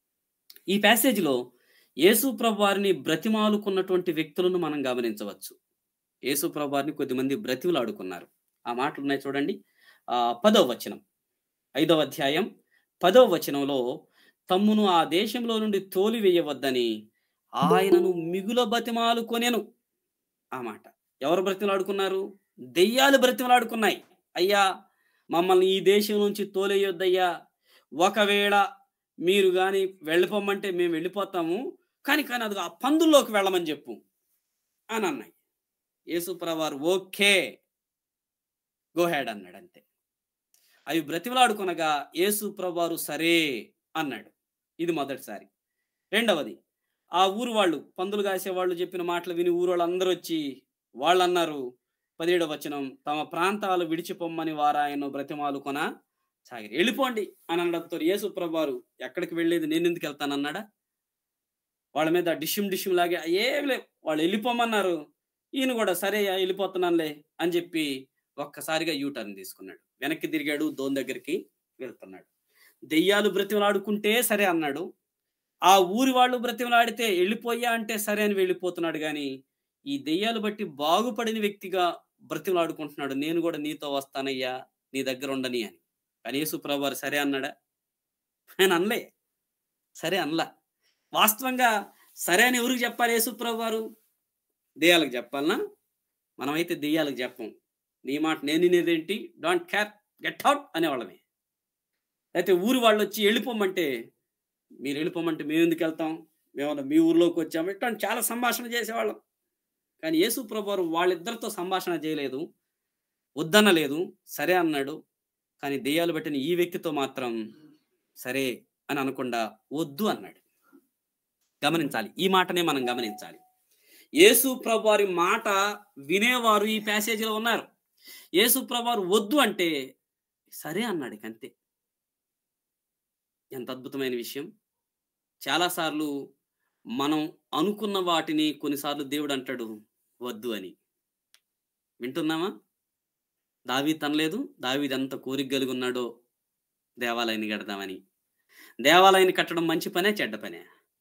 ఈ ప్యాసేజ్లో యేసు ప్రభు వారిని బ్రతిమాలుకున్నటువంటి వ్యక్తులను మనం గమనించవచ్చు యేసు ప్రభు వారిని కొద్దిమంది బ్రతిమలాడుకున్నారు ఆ మాటలు ఉన్నాయి చూడండి ఆ పదవ వచనం ఐదవ అధ్యాయం పదవ వచనంలో తమ్మును ఆ దేశంలో నుండి తోలివేయవద్దని ఆయనను మిగుల బతిమాలుకొనెను ఆ మాట ఎవరు బ్రతిమలాడుకున్నారు దెయ్యాలు బ్రతిమలాడుకున్నాయి అయ్యా మమ్మల్ని ఈ దేశం నుంచి తోలేయొద్దయ్యా ఒకవేళ మీరు కానీ వెళ్ళిపోమంటే మేము వెళ్ళిపోతాము కానీ కానీ అది ఆ పందుల్లోకి వెళ్ళమని చెప్పు అని అన్నాయి యేసుప్రవారు ఓకే గోహెడ్ అన్నాడు అంతే అవి బ్రతిమలాడుకొనగా యేసు ప్రభువారు సరే అన్నాడు ఇది మొదటిసారి రెండవది ఆ ఊరు వాళ్ళు పందులు కాసేవాళ్ళు చెప్పిన మాటలు విని ఊరు వాళ్ళందరూ వచ్చి వాళ్ళు అన్నారు పదిహేడవ వచనం తమ ప్రాంతాలు విడిచిపోమ్మని వారు ఆయన బ్రతిమాలు కొన సాగిరి వెళ్ళిపోండి అని అనడంతో యేసు ప్రభువారు ఎక్కడికి వెళ్ళేది నేను ఎందుకు వెళ్తానన్నాడా వాళ్ళ మీద డిషిమ్ డిషిమ్ లాగే ఏం లేవు వాళ్ళు వెళ్ళిపోమన్నారు ఈయన కూడా సరే వెళ్ళిపోతున్నానులే అని చెప్పి ఒక్కసారిగా యూటర్న్ తీసుకున్నాడు వెనక్కి తిరిగాడు దోన్ దగ్గరికి వెళ్తున్నాడు దెయ్యాలు బ్రతిమలాడుకుంటే సరే అన్నాడు ఆ ఊరి వాళ్ళు బ్రతిమలాడితే వెళ్ళిపోయా అంటే సరే అని వెళ్ళిపోతున్నాడు కానీ ఈ దెయ్యాలు బట్టి బాగుపడిన వ్యక్తిగా బ్రతిమలాడుకుంటున్నాడు నేను కూడా నీతో వస్తానయ్యా నీ దగ్గర ఉండని అని కానీ యేసుప్రభు వారు సరే అన్నాడా ఆయన అనలే సరే అనలా వాస్తవంగా సరే అని ఎవరికి చెప్పాలి యేసుప్రభు వారు దెయ్యాలకు చెప్పాలనా మనమైతే దెయ్యాలకు చెప్పం నీ మాట నేను వినేదేంటి డోంట్ కేర్ గెట్ అవుట్ అనేవాళ్ళమే అయితే ఊరు వాళ్ళు వచ్చి వెళ్ళిపోమంటే మీరు వెళ్ళిపోమంటే మేము ఎందుకు వెళ్తాం మేమన్నా మీ ఊర్లోకి వచ్చాము ఇట్లాంటి చాలా సంభాషణ చేసేవాళ్ళం కానీ యేసు ప్రభు వారు వాళ్ళిద్దరితో సంభాషణ చేయలేదు వద్దనలేదు సరే అన్నాడు కానీ దెయ్యాలు పెట్టిన ఈ వ్యక్తితో మాత్రం సరే అని అనకుండా వద్దు అన్నాడు గమనించాలి ఈ మాటనే మనం గమనించాలి యేసు ప్రభు వారి మాట వినేవారు ఈ ప్యాసేజీలో ఉన్నారు యేసు ప్రభు వారు వద్దు అంటే సరే అన్నాడు ఇక అంతే ఎంత అద్భుతమైన విషయం చాలాసార్లు మనం అనుకున్న వాటిని కొన్నిసార్లు దేవుడు అంటాడు వద్దు అని వింటున్నామా దావీ తనలేదు దావీది ఎంత కోరిక కలిగి ఉన్నాడో దేవాలయాన్ని కడదామని దేవాలయాన్ని కట్టడం మంచి పనే చెడ్డ పనే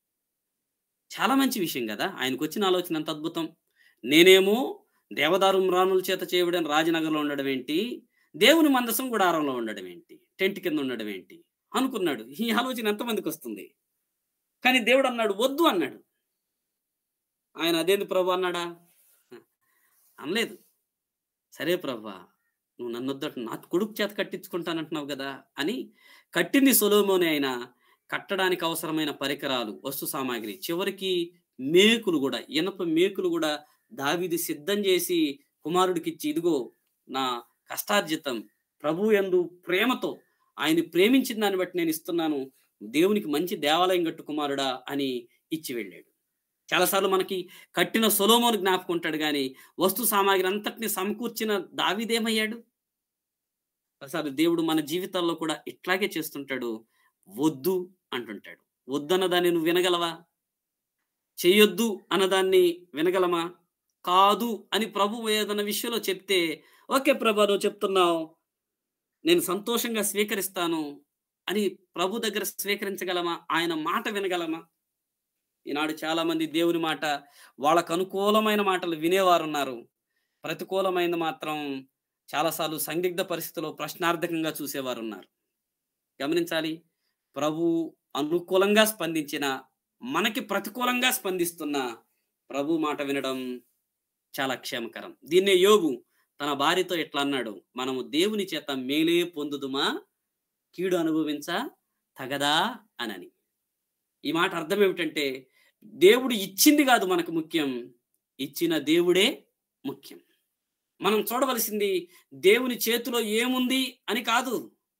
చాలా మంచి విషయం కదా ఆయనకు వచ్చిన ఆలోచన ఎంత అద్భుతం నేనేమో దేవదారు మ్రానుల చేత చేయబడిన రాజనగర్లో ఉండడం ఏంటి దేవుని మందసం గుడారంలో ఉండడం ఏంటి టెంట్ కింద ఉండడం ఏంటి అనుకున్నాడు ఈ ఆలోచన ఎంతమందికి వస్తుంది కానీ దేవుడు అన్నాడు వద్దు అన్నాడు ఆయన అదేంది ప్రభు అన్నాడా అనలేదు సరే ప్రభా నువ్వు నన్ను వద్దట నా కొడుకు చేత కట్టించుకుంటానంటున్నావు కదా అని కట్టింది సొలోమోనే అయినా కట్టడానికి అవసరమైన పరికరాలు వస్తు సామాగ్రి చివరికి మేకులు కూడా ఇనప మేకులు కూడా దావిది సిద్ధం చేసి కుమారుడికి ఇచ్చి ఇదిగో నా కష్టార్జితం ప్రభు యందు ప్రేమతో ఆయన ప్రేమించిన దాన్ని బట్టి నేను ఇస్తున్నాను దేవునికి మంచి దేవాలయం కట్టు కుమారుడా అని ఇచ్చి వెళ్ళాడు చాలాసార్లు మనకి కట్టిన సొలోమోను జ్ఞాపకం ఉంటాడు కానీ వస్తు సామాగ్రి అంతటిని సమకూర్చిన దావిదేమయ్యాడు ఒకసారి దేవుడు మన జీవితాల్లో కూడా ఇట్లాగే చేస్తుంటాడు వద్దు అంటుంటాడు వద్దన్న దాన్ని నువ్వు వినగలవా చెయ్యొద్దు అన్నదాన్ని వినగలమా కాదు అని ప్రభు ఏదన్న విషయంలో చెప్తే ఓకే ప్రభా నువ్వు చెప్తున్నావు నేను సంతోషంగా స్వీకరిస్తాను అని ప్రభు దగ్గర స్వీకరించగలమా ఆయన మాట వినగలమా ఈనాడు చాలా మంది దేవుని మాట వాళ్ళకు అనుకూలమైన మాటలు వినేవారు ఉన్నారు ప్రతికూలమైనది మాత్రం చాలాసార్లు సందిగ్ధ పరిస్థితుల్లో ప్రశ్నార్థకంగా చూసేవారు ఉన్నారు గమనించాలి ప్రభు అనుకూలంగా స్పందించిన మనకి ప్రతికూలంగా స్పందిస్తున్న ప్రభు మాట వినడం చాలా క్షేమకరం దీన్నే యోగు తన భార్యతో ఎట్లా అన్నాడు మనము దేవుని చేత మేలే పొందుదుమా కీడు అనుభవించ తగదా అనని ఈ మాట అర్థం ఏమిటంటే దేవుడు ఇచ్చింది కాదు మనకు ముఖ్యం ఇచ్చిన దేవుడే ముఖ్యం మనం చూడవలసింది దేవుని చేతిలో ఏముంది అని కాదు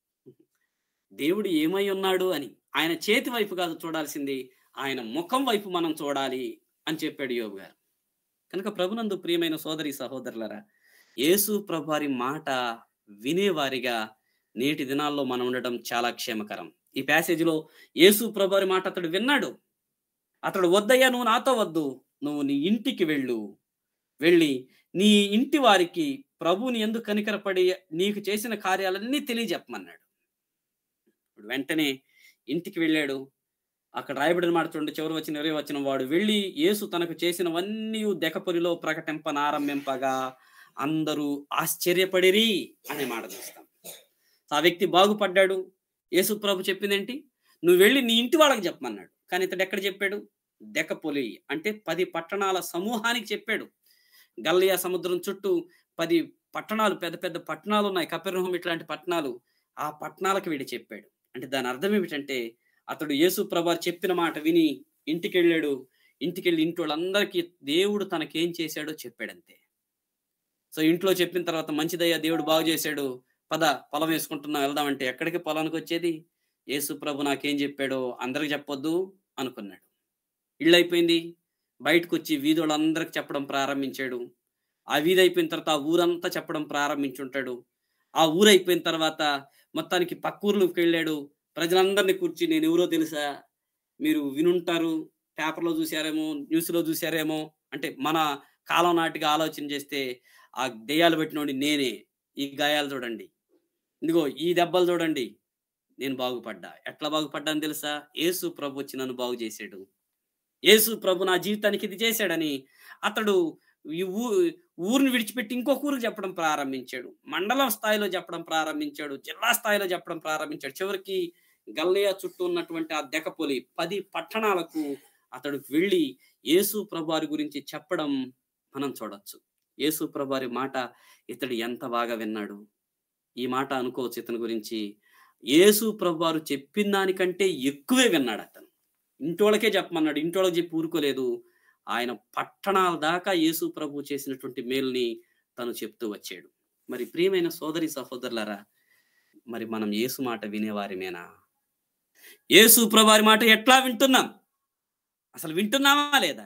దేవుడు ఏమై ఉన్నాడు అని ఆయన చేతి వైపు కాదు చూడాల్సింది ఆయన ముఖం వైపు మనం చూడాలి అని చెప్పాడు యోగు గారు కనుక ప్రభునందు ప్రియమైన సోదరి సహోదరులరా యేసు ప్రభువారి మాట వినేవారిగా నేటి దినాల్లో మనం ఉండడం చాలా క్షేమకరం ఈ ప్యాసేజీలో యేసు ప్రభువారి మాట అతడు విన్నాడు అతడు వద్దయ్యా నువ్వు నాతో వద్దు నువ్వు నీ ఇంటికి వెళ్ళు వెళ్ళి నీ ఇంటి వారికి ప్రభుని ఎందుకు కనికరపడి నీకు చేసిన కార్యాలన్నీ తెలియజెప్పమన్నాడు ఇప్పుడు వెంటనే ఇంటికి వెళ్ళాడు అక్కడ రాయబడిన మాట చూడండి చివరి వచ్చిన ఇరవై వచ్చిన వాడు వెళ్ళి యేసు తనకు చేసినవన్నీ దెకపురిలో ప్రకటింపనారంభింపగా అందరూ ఆశ్చర్యపడిరి అనే మాట చూస్తాం ఆ వ్యక్తి బాగుపడ్డాడు యేసు ప్రభు చెప్పిందేంటి నువ్వు వెళ్ళి నీ ఇంటి వాళ్ళకి చెప్పమన్నాడు కానీ ఇతడు ఎక్కడ చెప్పాడు దెకపొలి అంటే పది పట్టణాల సమూహానికి చెప్పాడు గల్లియా సముద్రం చుట్టూ పది పట్టణాలు పెద్ద పెద్ద పట్టణాలు ఉన్నాయి కపెర్హం ఇట్లాంటి పట్టణాలు ఆ పట్టణాలకు వీడి చెప్పాడు అంటే దాని అర్థం ఏమిటంటే అతడు యేసు ప్రభు చెప్పిన మాట విని ఇంటికి వెళ్ళాడు ఇంటికి వెళ్ళి ఇంటి వాళ్ళందరికీ దేవుడు తనకేం చేశాడో చెప్పాడంతే సో ఇంట్లో చెప్పిన తర్వాత మంచిదయ్యా దేవుడు బాగు చేశాడు పద పొలం వేసుకుంటున్నా వెళ్దామంటే ఎక్కడికి పొలానికి వచ్చేది యేసు ప్రభు నాకేం చెప్పాడో అందరికి చెప్పొద్దు అనుకున్నాడు ఇళ్ళు అయిపోయింది బయటకు వచ్చి వీధులందరికి చెప్పడం ప్రారంభించాడు ఆ వీధి అయిపోయిన తర్వాత ఆ ఊరంతా చెప్పడం ప్రారంభించుంటాడు ఆ ఊరు అయిపోయిన తర్వాత మొత్తానికి పక్క ఊర్లోకి వెళ్ళాడు ప్రజలందరినీ కూర్చి నేను ఎవరో తెలుసా మీరు వినుంటారు పేపర్లో చూసారేమో న్యూస్లో చూసారేమో అంటే మన కాలం నాటిగా ఆలోచన చేస్తే ఆ దెయ్యాలు పెట్టినోడి నేనే ఈ గాయాలు చూడండి ఇదిగో ఈ దెబ్బలు చూడండి నేను బాగుపడ్డా ఎట్లా బాగుపడ్డాను తెలుసా యేసు ప్రభు వచ్చి నన్ను బాగు చేశాడు యేసు ప్రభు నా జీవితానికి ఇది చేశాడని అతడు ఈ ఊ ఊరిని విడిచిపెట్టి ఇంకొక ఊరికి చెప్పడం ప్రారంభించాడు మండలం స్థాయిలో చెప్పడం ప్రారంభించాడు జిల్లా స్థాయిలో చెప్పడం ప్రారంభించాడు చివరికి గల్లయ చుట్టూ ఉన్నటువంటి ఆ దెకపోలి పది పట్టణాలకు అతడు వెళ్ళి యేసు ప్రభువారి గురించి చెప్పడం మనం చూడొచ్చు యేసు ప్రభువారి మాట ఇతడు ఎంత బాగా విన్నాడు ఈ మాట అనుకోవచ్చు ఇతని గురించి యేసు ప్రభువారు చెప్పిన దానికంటే ఎక్కువే విన్నాడు అతను ఇంటోళ్ళకే చెప్పమన్నాడు ఇంటోళ్ళకి చెప్పి ఊరుకోలేదు ఆయన పట్టణాల దాకా యేసు ప్రభు చేసినటువంటి మేల్ని తను చెప్తూ వచ్చాడు మరి ప్రియమైన సోదరి సహోదరులారా మరి మనం యేసు మాట వినేవారిమేనా యేసు ప్రభువారి మాట ఎట్లా వింటున్నాం అసలు వింటున్నామా లేదా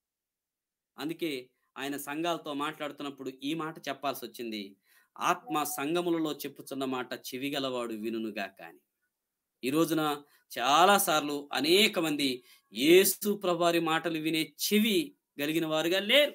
అందుకే ఆయన సంఘాలతో మాట్లాడుతున్నప్పుడు ఈ మాట చెప్పాల్సి వచ్చింది ఆత్మ సంఘములలో చెప్పుచున్న మాట చెవిగలవాడు వినునుగా కాని ఈ రోజున చాలా సార్లు అనేక మంది యేసు ప్రభువారి మాటలు వినే చెవి కలిగిన వారుగా లేరు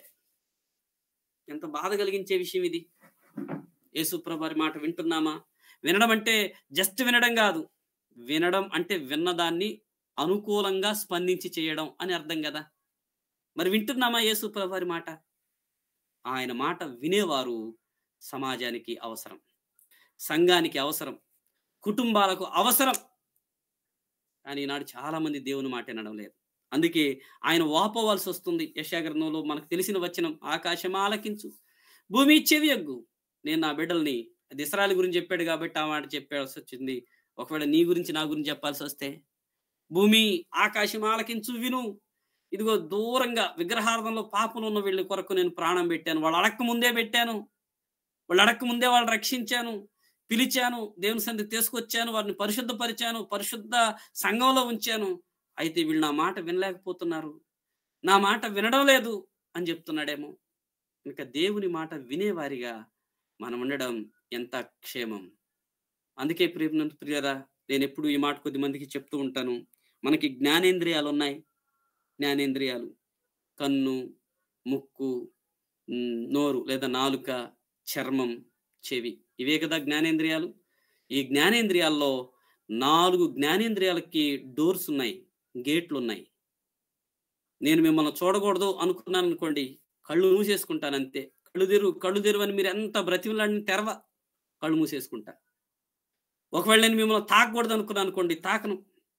ఎంత బాధ కలిగించే విషయం ఇది యేసు ప్రభువారి మాట వింటున్నామా వినడం అంటే జస్ట్ వినడం కాదు వినడం అంటే విన్నదాన్ని అనుకూలంగా స్పందించి చేయడం అని అర్థం కదా మరి వింటున్నామా యేసు ప్రభువారి మాట ఆయన మాట వినేవారు సమాజానికి అవసరం సంఘానికి అవసరం కుటుంబాలకు అవసరం కానీ ఈనాడు చాలా మంది దేవుని మాట వినడం లేదు అందుకే ఆయన వాపోవాల్సి వస్తుంది యశాగ్రంథంలో మనకు తెలిసిన వచనం ఆకాశం ఆలకించు భూమి చెవి ఎగ్గు నేను నా బిడ్డల్ని అది ఇస్రాయల్ గురించి చెప్పాడు కాబట్టి ఆ మాట చెప్పాల్సి వచ్చింది ఒకవేళ నీ గురించి నా గురించి చెప్పాల్సి వస్తే భూమి ఆకాశం ఆలకించు విను ఇదిగో దూరంగా విగ్రహార్థంలో పాపలు ఉన్న వీళ్ళ కొరకు నేను ప్రాణం పెట్టాను వాళ్ళు అడక్క ముందే పెట్టాను వాళ్ళు అడక్క ముందే వాళ్ళు రక్షించాను పిలిచాను దేవుని సంధి తీసుకొచ్చాను వారిని పరిశుద్ధపరిచాను పరిశుద్ధ సంఘంలో ఉంచాను అయితే వీళ్ళు నా మాట వినలేకపోతున్నారు నా మాట వినడం లేదు అని చెప్తున్నాడేమో ఇంకా దేవుని మాట వినేవారిగా మనం ఉండడం ఎంత క్షేమం అందుకే ప్రియ ప్రియరా నేను ఎప్పుడు ఈ మాట కొద్ది మందికి చెప్తూ ఉంటాను మనకి జ్ఞానేంద్రియాలు ఉన్నాయి జ్ఞానేంద్రియాలు కన్ను ముక్కు ఉమ్, నోరు లేదా నాలుక చర్మం చెవి ఇవే కదా జ్ఞానేంద్రియాలు ఈ జ్ఞానేంద్రియాల్లో నాలుగు జ్ఞానేంద్రియాలకి డోర్స్ ఉన్నాయి గేట్లు ఉన్నాయి నేను మిమ్మల్ని చూడకూడదు అనుకున్నాను అనుకోండి కళ్ళు మూసేసుకుంటాను అంతే కళ్ళు తెరు కళ్ళు తెరువు అని మీరు ఎంత బ్రతిమలాడిని తెరవ కళ్ళు మూసేసుకుంటా ఒకవేళ నేను మిమ్మల్ని తాకకూడదు అనుకున్నాను అనుకోండి తాకను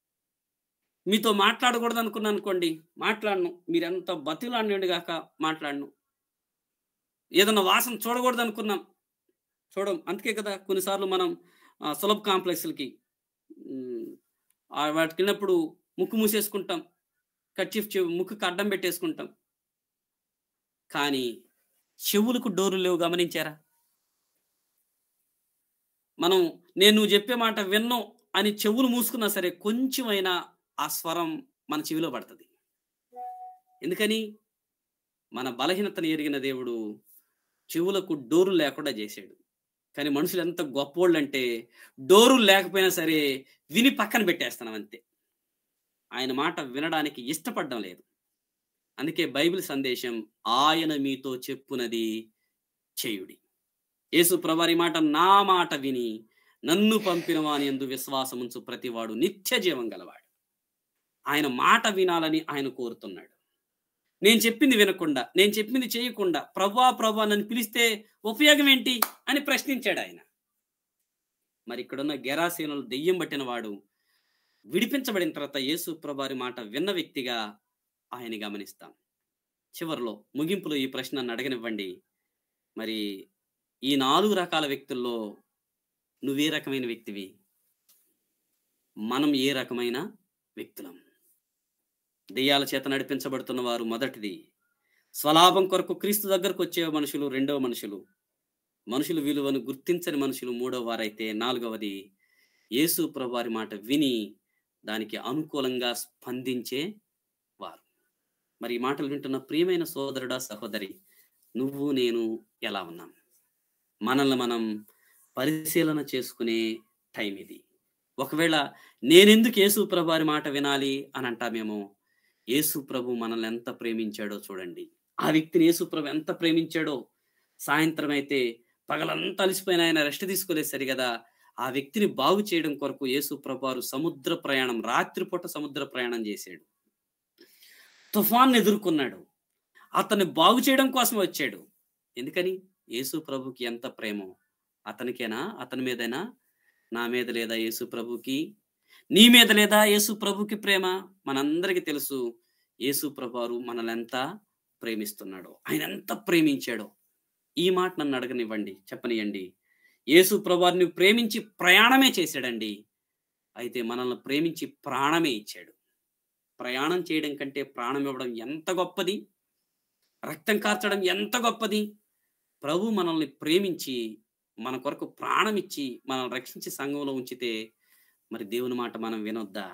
మీతో మాట్లాడకూడదు అనుకున్నాను అనుకోండి మాట్లాడను మీరు ఎంత బతిలాడినండి గాక మాట్లాడను ఏదన్నా వాసన చూడకూడదు అనుకున్నాం చూడం అందుకే కదా కొన్నిసార్లు మనం ఆ, సులభ కాంప్లెక్స్లకి ఉమ్, ఆ వాటికి వెళ్ళినప్పుడు ముక్కు మూసేసుకుంటాం కర్చీఫ్ చెవు ముక్కుకి అడ్డం పెట్టేసుకుంటాం కానీ చెవులకు డోర్లు లేవు గమనించారా మనం నేను నువ్వు చెప్పే మాట విన్ను అని చెవులు మూసుకున్నా సరే కొంచెమైనా ఆ స్వరం మన చెవిలో పడుతుంది ఎందుకని మన బలహీనతను ఎరిగిన దేవుడు చెవులకు డోరు లేకుండా చేశాడు కానీ మనుషులు ఎంత గొప్పోళ్ళు అంటే డోరు లేకపోయినా సరే విని పక్కన పెట్టేస్తున్నాం అంతే ఆయన మాట వినడానికి ఇష్టపడడం లేదు అందుకే బైబిల్ సందేశం ఆయన మీతో చెప్పునది చేయుడి యేసు ప్రభారి మాట నా మాట విని నన్ను పంపిన వాని ఎందు విశ్వాసముంచు ప్రతివాడు నిత్య జీవం గలవాడు ఆయన మాట వినాలని ఆయన కోరుతున్నాడు నేను చెప్పింది వినకుండా నేను చెప్పింది చేయకుండా ప్రభా ప్రభా నన్ను పిలిస్తే ఉపయోగం ఏంటి అని ప్రశ్నించాడు ఆయన మరి ఇక్కడున్న గెరాసీనులు దెయ్యం పట్టిన వాడు విడిపించబడిన తర్వాత యేసు ప్రభారి మాట విన్న వ్యక్తిగా ఆయన గమనిస్తాం చివరిలో ముగింపులో ఈ ప్రశ్న నన్ను అడగనివ్వండి మరి ఈ నాలుగు రకాల వ్యక్తుల్లో నువ్వే రకమైన వ్యక్తివి మనం ఏ రకమైన వ్యక్తులం దెయ్యాల చేత నడిపించబడుతున్న వారు మొదటిది స్వలాభం కొరకు క్రీస్తు దగ్గరకు వచ్చే మనుషులు రెండవ మనుషులు మనుషుల విలువను గుర్తించని మనుషులు మూడవ వారైతే నాలుగవది యేసు ప్రభువారి మాట విని దానికి అనుకూలంగా స్పందించే వారు మరి ఈ మాటలు వింటున్న ప్రియమైన సోదరుడా సహోదరి నువ్వు నేను ఎలా ఉన్నాం మనల్ని మనం పరిశీలన చేసుకునే టైం ఇది ఒకవేళ నేనెందుకు యేసు ప్రభువారి మాట వినాలి అని అంటామేమో యేసు ప్రభు మనల్ని ఎంత ప్రేమించాడో చూడండి ఆ వ్యక్తిని యేసు ప్రభు ఎంత ప్రేమించాడో సాయంత్రం అయితే పగలంతా అలిసిపోయిన ఆయన రెస్ట్ తీసుకోలేదు సరి కదా ఆ వ్యక్తిని బాగు చేయడం కొరకు యేసు ప్రభువారు సముద్ర ప్రయాణం రాత్రిపూట సముద్ర ప్రయాణం చేశాడు తుఫాన్ ఎదుర్కొన్నాడు అతన్ని బాగు చేయడం కోసం వచ్చాడు ఎందుకని యేసు ప్రభుకి ఎంత ప్రేమో అతనికేనా అతని మీదైనా నా మీద లేదా యేసు ప్రభుకి నీ మీద లేదా యేసు ప్రభుకి ప్రేమ మనందరికీ తెలుసు యేసు ప్రభువారు మనల్ని ఎంత ప్రేమిస్తున్నాడో ఆయన ఎంత ప్రేమించాడో ఈ మాట నన్ను అడగనివ్వండి చెప్పనియండి యేసు ప్రభువారిని ప్రేమించి ప్రయాణమే చేశాడండి అయితే మనల్ని ప్రేమించి ప్రాణమే ఇచ్చాడు ప్రయాణం చేయడం కంటే ప్రాణం ఇవ్వడం ఎంత గొప్పది రక్తం కార్చడం ఎంత గొప్పది ప్రభు మనల్ని ప్రేమించి మన కొరకు ప్రాణం ఇచ్చి మనల్ని రక్షించి సంఘంలో ఉంచితే మరి దేవుని మాట మనం వినొద్దా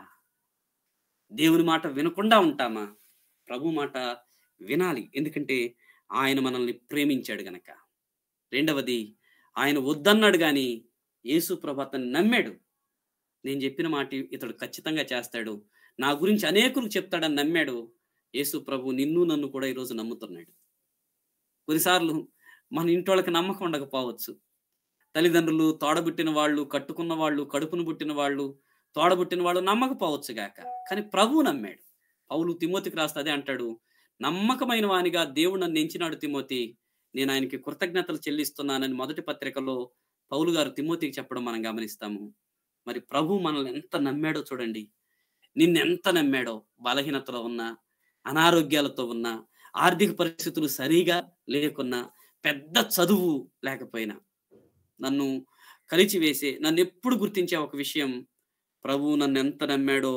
దేవుని మాట వినకుండా ఉంటామా ప్రభు మాట వినాలి ఎందుకంటే ఆయన మనల్ని ప్రేమించాడు గనక రెండవది ఆయన వద్దన్నాడు కానీ యేసు ప్రభు అతన్ని నమ్మాడు నేను చెప్పిన మాట ఇతడు ఖచ్చితంగా చేస్తాడు నా గురించి అనేకులకు చెప్తాడని నమ్మాడు యేసు ప్రభు నిన్ను నన్ను కూడా ఈరోజు నమ్ముతున్నాడు కొన్నిసార్లు మన ఇంటోళ్ళకి నమ్మకం ఉండకపోవచ్చు తల్లిదండ్రులు తోడబుట్టిన వాళ్ళు కట్టుకున్న వాళ్ళు కడుపును పుట్టిన వాళ్ళు తోడబుట్టిన వాళ్ళు నమ్మకపోవచ్చు గాక కానీ ప్రభు నమ్మాడు పౌలు తిమోతికి రాస్తే అదే అంటాడు నమ్మకమైన వానిగా దేవుడు నన్ను ఎంచినాడు తిమోతి నేను ఆయనకి కృతజ్ఞతలు చెల్లిస్తున్నానని మొదటి పత్రికలో పౌలు గారు తిమోతికి చెప్పడం మనం గమనిస్తాము మరి ప్రభు మనల్ని ఎంత నమ్మాడో చూడండి నిన్నెంత నమ్మాడో బలహీనతలో ఉన్నా అనారోగ్యాలతో ఉన్నా ఆర్థిక పరిస్థితులు సరిగా లేకున్నా పెద్ద చదువు లేకపోయినా నన్ను కలిచివేసే నన్ను ఎప్పుడు గుర్తించే ఒక విషయం ప్రభు నన్ను ఎంత నమ్మాడో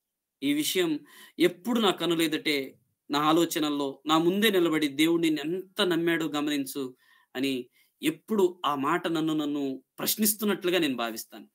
ఈ విషయం ఎప్పుడు నా కనులేదటే నా ఆలోచనల్లో నా ముందే నిలబడి దేవుడు నిన్ను ఎంత నమ్మాడో గమనించు అని ఎప్పుడు ఆ మాట నన్ను నన్ను ప్రశ్నిస్తున్నట్లుగా నేను భావిస్తాను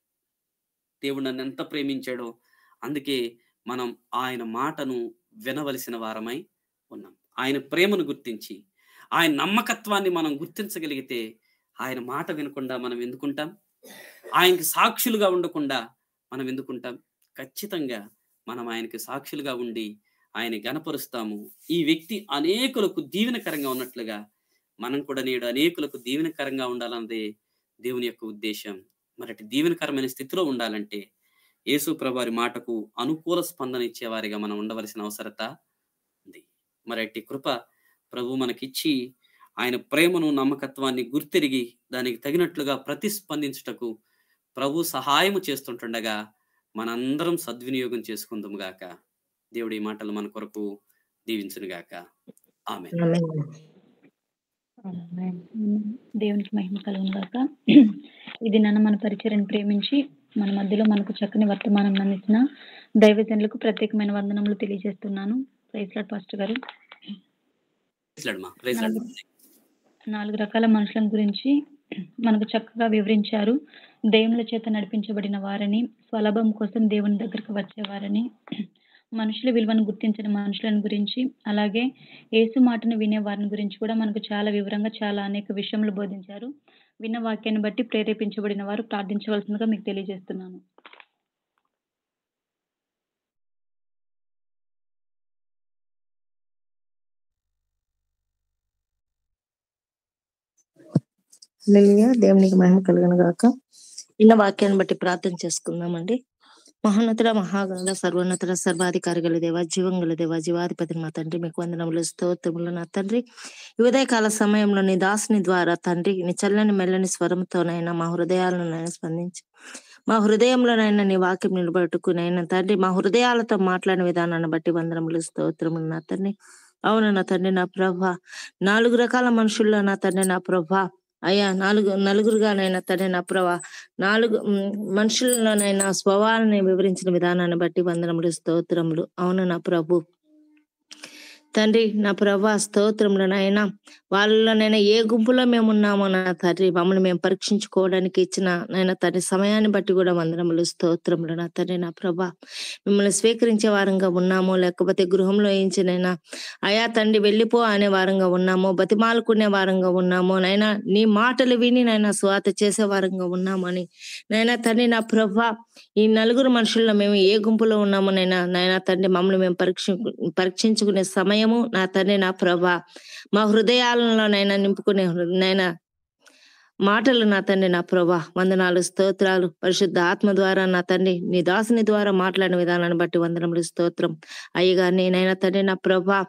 దేవుడు నన్ను ఎంత ప్రేమించాడో అందుకే మనం ఆయన మాటను వినవలసిన వారమై ఉన్నాం ఆయన ప్రేమను గుర్తించి ఆయన నమ్మకత్వాన్ని మనం గుర్తించగలిగితే ఆయన మాట వినకుండా మనం ఎందుకుంటాం ఆయనకి సాక్షులుగా ఉండకుండా మనం ఎందుకుంటాం ఖచ్చితంగా మనం ఆయనకి సాక్షులుగా ఉండి ఆయన గనపరుస్తాము ఈ వ్యక్తి అనేకులకు దీవెనకరంగా ఉన్నట్లుగా మనం కూడా నేడు అనేకులకు దీవెనకరంగా ఉండాలన్నదే దేవుని యొక్క ఉద్దేశం మరటి దీవెనకరమైన స్థితిలో ఉండాలంటే యేసు ప్రభారి మాటకు అనుకూల స్పందన ఇచ్చేవారిగా మనం ఉండవలసిన అవసరత ఉంది మరటి కృప ప్రభు మనకిచ్చి ఆయన ప్రేమను నమ్మకత్వాన్ని గుర్తిరిగి దానికి తగినట్లుగా ప్రతిస్పందించుటకు ప్రభు సహాయము చేస్తుంటుండగా మనందరం సద్వినియోగం చేసుకుందాం గాక దేవుడి ఈ మాటలు మన కొరకు దీవించును గాక ఆమె దేవునికి మహిమ కలుగును గాక ఇది నన్ను మన పరిచయం ప్రేమించి మన మధ్యలో మనకు చక్కని వర్తమానం అందించిన దైవజనులకు ప్రత్యేకమైన వందనములు తెలియజేస్తున్నాను ప్రైజ్ లాడ్ పాస్టర్ గారు ప్రైజ్లాడమ్మా, ప్రైజ్లాడ్. నాలుగు రకాల మనుషుల గురించి మనకు చక్కగా వివరించారు దేవుళ్ళ చేత నడిపించబడిన వారని స్వలాభం కోసం దేవుని దగ్గరకు వచ్చేవారని మనుషుల విలువను గుర్తించిన మనుషులను గురించి అలాగే యేసు మాటను వినే వారిని గురించి కూడా మనకు చాలా వివరంగా చాలా అనేక విషయములు బోధించారు విన్న వాక్యాన్ని బట్టి ప్రేరేపించబడిన వారు ప్రార్థించవలసిందిగా మీకు తెలియజేస్తున్నాను హల్లెలూయా దేవునికి మహిమ కలుగును గాక ఇన్న వాక్యాన్ని బట్టి ప్రార్థన చేసుకుందామండి మహోన్నతుడ మహాగణుడ సర్వోన్నతుడ సర్వాధికారి గల దేవ జీవం గల దేవ జీవాధిపతి మా తండ్రి మీకు వందనములు స్తోత్రములు నా తండ్రి ఈ ఉదయకాల సమయంలో నీ దాసుని ద్వారా తండ్రి నీ చల్లని మెల్లని స్వరంతోనైనా మా హృదయాలను నైనా స్పందించి మా హృదయంలోనైనా నీ వాక్యం నిలబెట్టుకునైనా తండ్రి మా హృదయాలతో మాట్లాడిన విధానాన్ని బట్టి వందనములు స్తోత్రములు నా తండ్రి అవును నా తండ్రి నా ప్రభ నాలుగు రకాల మనుషుల్లో నా తండ్రి నా ప్రభ అయ్యా నాలుగు నలుగురుగానైనా తండ్రి నా ప్రభా నాలుగు మ్, మనుషుల్లోనైనా స్వభావాన్ని వివరించిన విధానాన్ని బట్టి వందనములు స్తోత్రములు అవును నా ప్రభు తండ్రి నా ప్రభా స్తోత్రములు నాయన వాళ్ళలోనైనా ఏ గుంపులో మేము ఉన్నామో నా తండ్రి మమ్మల్ని మేము పరీక్షించుకోవడానికి ఇచ్చిన నాయన తండ్రి సమయాన్ని బట్టి కూడా వందనములు స్తోత్రములు నా తండ్రి నా ప్రభా మిమ్మల్ని స్వీకరించే వారంగా ఉన్నామో లేకపోతే గృహంలో ఏంచినైనా అయా తండ్రి వెళ్ళిపో అనే వారంగా ఉన్నామో బతిమాలుకునే వారంగా ఉన్నామో నైనా నీ మాటలు విని నైనా స్వాత చేసే వారంగా ఉన్నామని నైనా తండ్రి నా ప్రభా ఈ నలుగురు మనుషుల్లో మేము ఏ గుంపులో ఉన్నామో నైనా నైనా తండ్రి మమ్మల్ని మేము పరీక్ష పరీక్షించుకునే సమయము నా తండ్రి నా ప్రభా మా హృదయాలలో నైనా నింపుకునే హృ- నైనా మాటలు నా తండ్రి నా ప్రభా వందనాలు స్తోత్రాలు పరిశుద్ధ ఆత్మ ద్వారా నా తండ్రి నీ దాసుని ద్వారా మాట్లాడిన విధానాన్ని బట్టి వందనములు స్తోత్రం అయ్యగా నేనైనా తండ్రి నా ప్రభా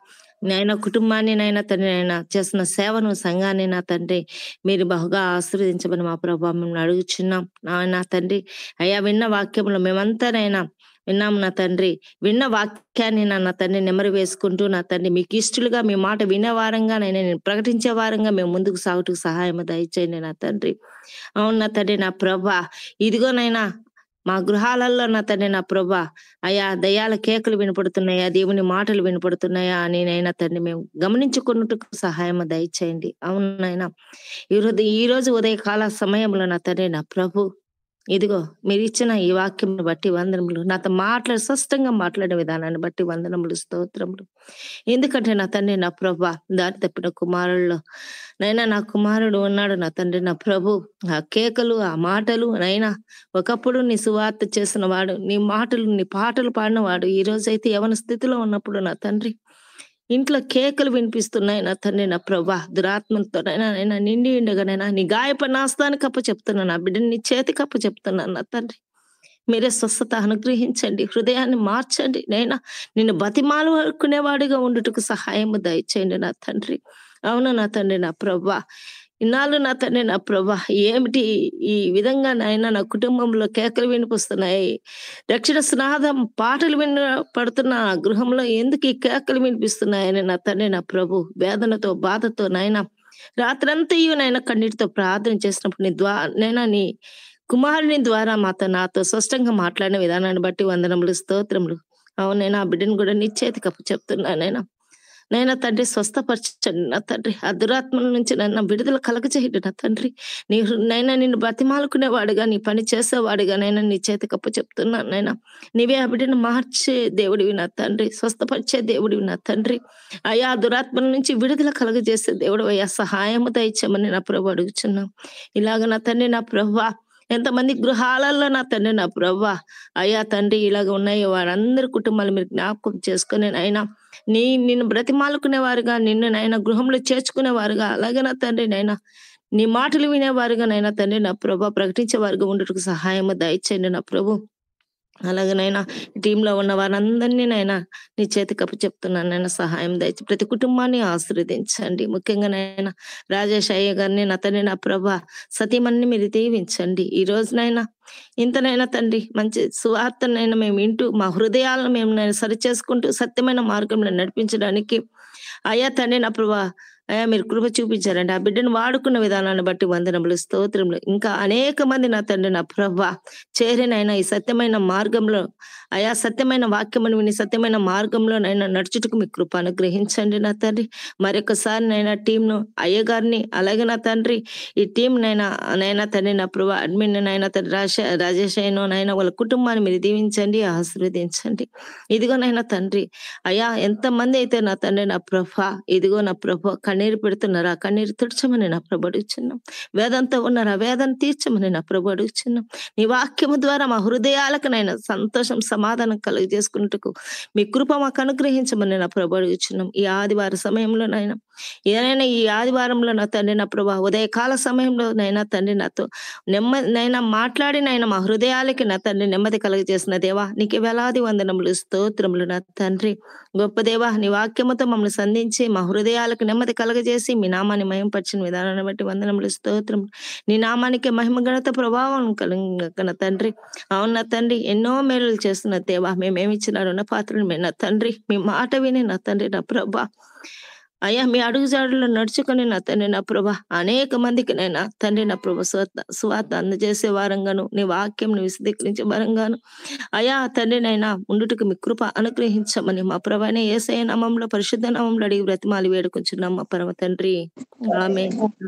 నాయన కుటుంబాన్ని నాయన తండ్రి నాయన చేస్తున్న సేవను సంఘాన్ని నా తండ్రి మీరు బహుగా ఆశీర్వదించమని మా ప్రభావ మిమ్మల్ని అడుగుచున్నాం నాయన తండ్రి అయ్యా విన్న వాక్యంలో మేమంతానైనా విన్నాము నా తండ్రి విన్న వాక్యాన్ని నా నా తండ్రి నెమరు వేసుకుంటూ నా తండ్రి మీకు ఇష్టలుగా మీ మాట వినే వారంగా నేను నేను ప్రకటించే వారంగా మేము ముందుకు సాగుటకు సహాయం దయచేయండి నా తండ్రి అవును నా తండ్రి నా ప్రభా ఇదిగోనైనా మా గృహాలలో నా తండ్రి నా ప్రభా అయా దయాల కేకలు వినపడుతున్నాయా దేవుని మాటలు వినపడుతున్నాయా అని నైనా తండ్రి మేము గమనించుకున్నట్టుకు సహాయం దయచేయండి అవునైనా ఈరోజు ఈ రోజు ఉదయకాల సమయంలో నా తండ్రి నా ప్రభు ఇదిగో మీరు ఇచ్చిన ఈ వాక్యం బట్టి వందనములు నాతో మాట్లాడి స్పష్టంగా మాట్లాడే విధానాన్ని బట్టి వందనములు స్తోత్రములు ఎందుకంటే నా తండ్రి నా ప్రభా దారి తప్పిన కుమారుల్లో నైనా నా కుమారుడు ఉన్నాడు నా తండ్రి నా ప్రభు ఆ కేకలు ఆ మాటలు నైనా ఒకప్పుడు నీ సువార్త చేసిన వాడు నీ మాటలు నీ పాటలు పాడిన వాడు ఈ రోజు అయితే యవన స్థితిలో ఉన్నప్పుడు నా తండ్రి ఇంట్లో కేకలు వినిపిస్తున్నాయి నా తండ్రి నా ప్రభా దురాత్మతో నైనా నిండి ఉండగానైనా నీ గాయపడిన ఆస్తానికి అప్ప చెప్తున్నాను నా బిడ్డని నీ చేతికి అప్ప చెప్తున్నాను నా తండ్రి మీరే స్వస్థత అనుగ్రహించండి హృదయాన్ని మార్చండి నైనా నిన్ను బతిమాలుకునేవాడిగా ఉండుటకు సహాయము దయచేయండి నా తండ్రి అవును నా తండ్రి నా ప్రభా ఇన్నాళ్ళు నా తండ్రి నా ప్రభా ఏమిటి ఈ విధంగా నాయన నా కుటుంబంలో కేకలు వినిపిస్తున్నాయి రక్షణ స్నాదం పాటలు విన పడుతున్న నా గృహంలో ఎందుకు ఈ కేకలు వినిపిస్తున్నాయని నా తండ్రి నా ప్రభు వేదనతో బాధతో నాయన రాత్రంతయు నాయన కన్నీటితో ప్రార్థన చేసినప్పుడు నీ ద్వా నైనా నీ కుమారుని ద్వారా మాతో నాతో స్పష్టంగా మాట్లాడిన విధానాన్ని బట్టి వందనములు స్తోత్రములు అవును నేను ఆ బిడ్డను కూడా నీ చేతికి అప్పు చెప్తున్నానైనా నైనా తండ్రి స్వస్థపరచండి నా తండ్రి ఆ దురాత్మల నుంచి నన్ను విడుదల కలగచేయండి నా తండ్రి నీ హృ- నైనా నిన్ను బతిమాలుకునేవాడుగా నీ పని చేసేవాడుగా నైనా నీ చేతికి అప్పు చెప్తున్నాను నైనా నీవే ఆ బిడ్డను మార్చే దేవుడివి నా తండ్రి స్వస్థపరిచే దేవుడివి నా తండ్రి అయా ఆ దురాత్మల నుంచి విడుదల కలగజేసే దేవుడు అయ్యా సహాయము దయచేయమని నా ప్రభు అడుగుచున్నాం ఇలాగ నా తండ్రి నా ప్రభా ఎంతమంది గృహాలలో నా తండ్రి నా ప్రభా అయ్యా తండ్రి ఇలాగ ఉన్నాయో వారందరి కుటుంబాలు మీరు జ్ఞాపకం చేసుకుని అయినా నీ నిన్ను బ్రతిమాలుకునే వారుగా నిన్ను నైనా గృహంలో చేర్చుకునే వారుగా అలాగే నా తండ్రి నైనా నీ మాటలు వినేవారుగా నైనా తండ్రి నా ప్రభా ప్రకటించే వారుగా ఉండటకు సహాయము దయచేయండి నా ప్రభు అలాగనైనా టీంలో ఉన్న వారందరినీ నైనా నీ చేతికి అప్పు చెప్తున్నాను నైనా సహాయం దయచి ప్రతి కుటుంబాన్ని ఆశీర్వదించండి ముఖ్యంగా నైనా రాజేష్ అయ్య గారిని నా తండ్రి నా ప్రభ సతీమణ్ణి మీరు దీవించండి ఈ రోజునైనా ఇంతనైనా తండ్రి మంచి సువార్తనైనా మేము వింటూ మా హృదయాలను మేము నేను సరి చేసుకుంటూ సత్యమైన మార్గంలో నడిపించడానికి అయ్యా తండ్రి నా ప్రభా అయ్యా మీరు కృప చూపించారండి ఆ బిడ్డను వాడుకున్న విధానాన్ని బట్టి వందనములు స్తోత్రములు ఇంకా అనేక మంది నా తండ్రి నా ప్రభా చేరినైనా ఈ సత్యమైన మార్గంలో అయా సత్యమైన వాక్యమును విని సత్యమైన మార్గంలో నైనా నడుచుటకు మీ కృప అనుగ్రహించండి నా తండ్రి మరొకసారి నైనా టీంను అయ్య గారిని అలాగే నా తండ్రి ఈ టీం నైనా నైనా తండ్రి నా ప్రభా అడ్మిన్ నైనా తండ్రి రాజ రాజేష్ అయినో నైనా వాళ్ళ కుటుంబాన్ని మీరు దీవించండి ఆశీర్వదించండి ఇదిగో నైనా తండ్రి అయ్యా ఎంతమంది అయితే నా తండ్రి నా ప్రభ ఇదిగో నా ప్రభ కన్నీరు పెడుతున్నారా కన్నీరు తుడచమని నా ప్రభు అడుగుచున్నాం వేదంతో ఉన్నారా వేదన తీర్చమని నా ప్రభు అడుగుచున్నాం నీ వాక్యము ద్వారా మా హృదయాలకు నైనా సంతోషం సమాధానం కలుగజేసుకున్నట్టుకు మీ కృప మాకు అనుగ్రహించమని నా ప్రభు అడుగుచున్నాం ఈ ఆదివార సమయంలో నైనా ఏదైనా ఈ ఆదివారంలో నా తండ్రి నా ప్రభా ఉదయకాల సమయంలో నైనా తండ్రి నాతో నెమ్మది నైనా మాట్లాడి నైనా మా హృదయాలకి నా తండ్రి నెమ్మది కలుగజేసిన దేవా నీకు వేలాది వందనములు స్తోత్రములు నా తండ్రి గొప్ప దేవా నీ వాక్యముతో మమ్మల్ని సంధించి మా హృదయాలకు నెమ్మది కలగజేసి మీ నామాన్ని మహింపరిచిన విధానాన్ని బట్టి వందనములు స్తోత్రం నీ నామానికి మహిమ ఘనత ప్రభావం కలుగన తండ్రి అవును నా తండ్రి ఎన్నో మేలులు చేస్తున్న దేవా మేమేమి ఇచ్చిన రుణ పాత్రలు మీ నా తండ్రి మీ మాట విని నా తండ్రి నా ప్రభా అయ్యా మీ అడుగుజాడులో నడుచుకొని నా తండ్రి నా ప్రభ అనేక మందికి నైనా తండ్రి నా ప్రభ స్వాత స్వాత అందజేసే వారంగాను నీ వాక్యం విశదీకరించే వారంగాను అయా తండ్రి నైనా ఉండుటకు మీ కృప అనుగ్రహించమని మా ప్రభైన ఏసయ నామంలో పరిశుద్ధ నామంలో అడిగి బ్రతిమాలి వేడుకుంటున్నాం మా పరమ తండ్రి ఆమె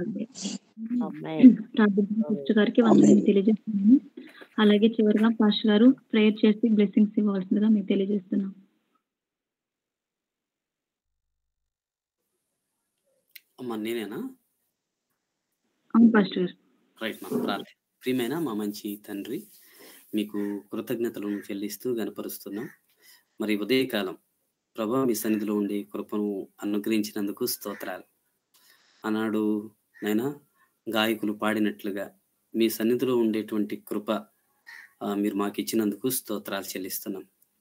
పాస్టర్ గారికి వందనాలు తెలియజేస్తున్నాను అలాగే చివరిగా పాస్టర్ గారు ప్రేయర్ చేసి బ్లెస్సింగ్స్ ఇవ్వవలసిందిగా మీకు తెలియజేస్తున్నాం అమ్మ నేనేనా అవును పాస్టర్ గారు రైట్ మా ప్రార్థన ప్రియమైన మా మంచి తండ్రి మీకు కృతజ్ఞతలను చెల్లిస్తూ గనపరుస్తున్నాం మరి ఉదయకాలం ప్రభా మీ సన్నిధిలో ఉండి కృపను అనుగ్రహించినందుకు స్తోత్రాలు ఆనాడు నైనా గాయకులు పాడినట్లుగా మీ సన్నిధిలో ఉండేటువంటి కృప ఆ, మీరు మాకు ఇచ్చినందుకు స్తోత్రాలు చెల్లిస్తున్నాం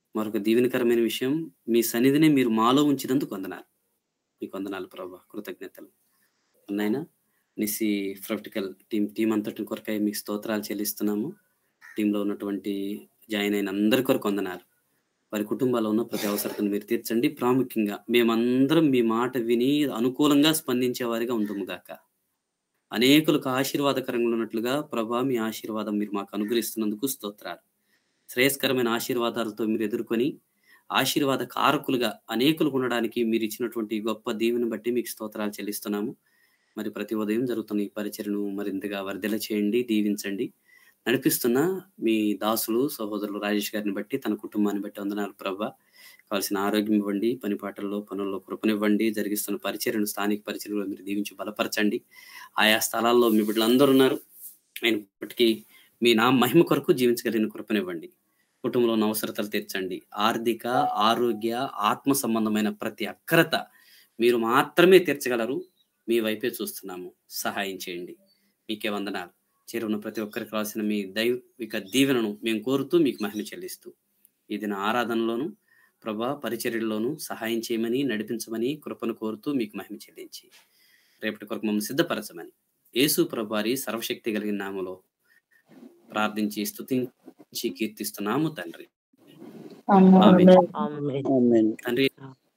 మరొక దీవెనకరమైన విషయం మీ సన్నిధిని మీరు మాలో ఉంచినందుకు వందనాలు మీకు వందనాలు ప్రభా కృతజ్ఞతలు ఉన్నాయినా నిసి ప్రాక్టికల్ టీం టీం అంతటి కొరకై మీకు స్తోత్రాలు చెల్లిస్తున్నాము టీంలో ఉన్నటువంటి జాయిన్ అయిన అందరి కొరకు వందనాలు వారి కుటుంబాల్లో ఉన్న ప్రతి అవసరతను మీరు తీర్చండి ప్రాముఖ్యంగా మేమందరం మీ మాట విని అనుకూలంగా స్పందించే వారిగా ఉందము గాక అనేకులకు ఆశీర్వాదకరంగా ఉన్నట్లుగా ప్రభా మీ ఆశీర్వాదం మీరు మాకు అనుగ్రహిస్తున్నందుకు స్తోత్రాలు శ్రేయస్కరమైన ఆశీర్వాదాలతో మీరు ఎదుర్కొని ఆశీర్వాద కారకులుగా అనేకులకు ఉండడానికి మీరు ఇచ్చినటువంటి గొప్ప దీవెని బట్టి మీకు స్తోత్రాలు చెల్లిస్తున్నాము మరి ప్రతి ఉదయం జరుగుతున్న ఈ పరిచయను మరింతగా వర్ధల చేయండి దీవించండి నడిపిస్తున్న మీ దాసులు సహోదరులు రాజేష్ గారిని బట్టి తన కుటుంబాన్ని బట్టి వందనాలు ప్రభా కావాల్సిన ఆరోగ్యం ఇవ్వండి పని పాటల్లో పనుల్లో కృపనివ్వండి జరిగిస్తున్న పరిచయను స్థానిక పరిచయలో మీరు దీవించి బలపరచండి ఆయా స్థలాల్లో మీ బిడ్డలందరూ ఉన్నారు అయినప్పటికీ మీ నా మహిమ కొరకు జీవించగలిగిన కృపనివ్వండి కుటుంబంలో ఉన్న అవసరతలు తీర్చండి ఆర్థిక ఆరోగ్య ఆత్మ సంబంధమైన ప్రతి అక్కరత మీరు మాత్రమే తీర్చగలరు మీ వైపే చూస్తున్నాము సహాయం చేయండి మీకే వందనాలు చేరున్న ప్రతి ఒక్కరికి రాసిన మీ దైవిక దీవెనను మేము కోరుతూ మీకు మహిమ చెల్లిస్తూ ఈ దిన ఆరాధనలోను ప్రభా పరిచర్యల్లోనూ సహాయం చేయమని నడిపించమని కృపను కోరుతూ మీకు మహిమ చెల్లించి రేపటి కొరకు మమ్మల్ని సిద్ధపరచమని యేసు ప్రభారి సర్వశక్తి కలిగిన నామలో ప్రార్థించి స్తుతించి కీర్తిస్తున్నాము తండ్రి ఆమేన్. ఆమేన్. ఆమేన్. ఆమేన్ తండ్రి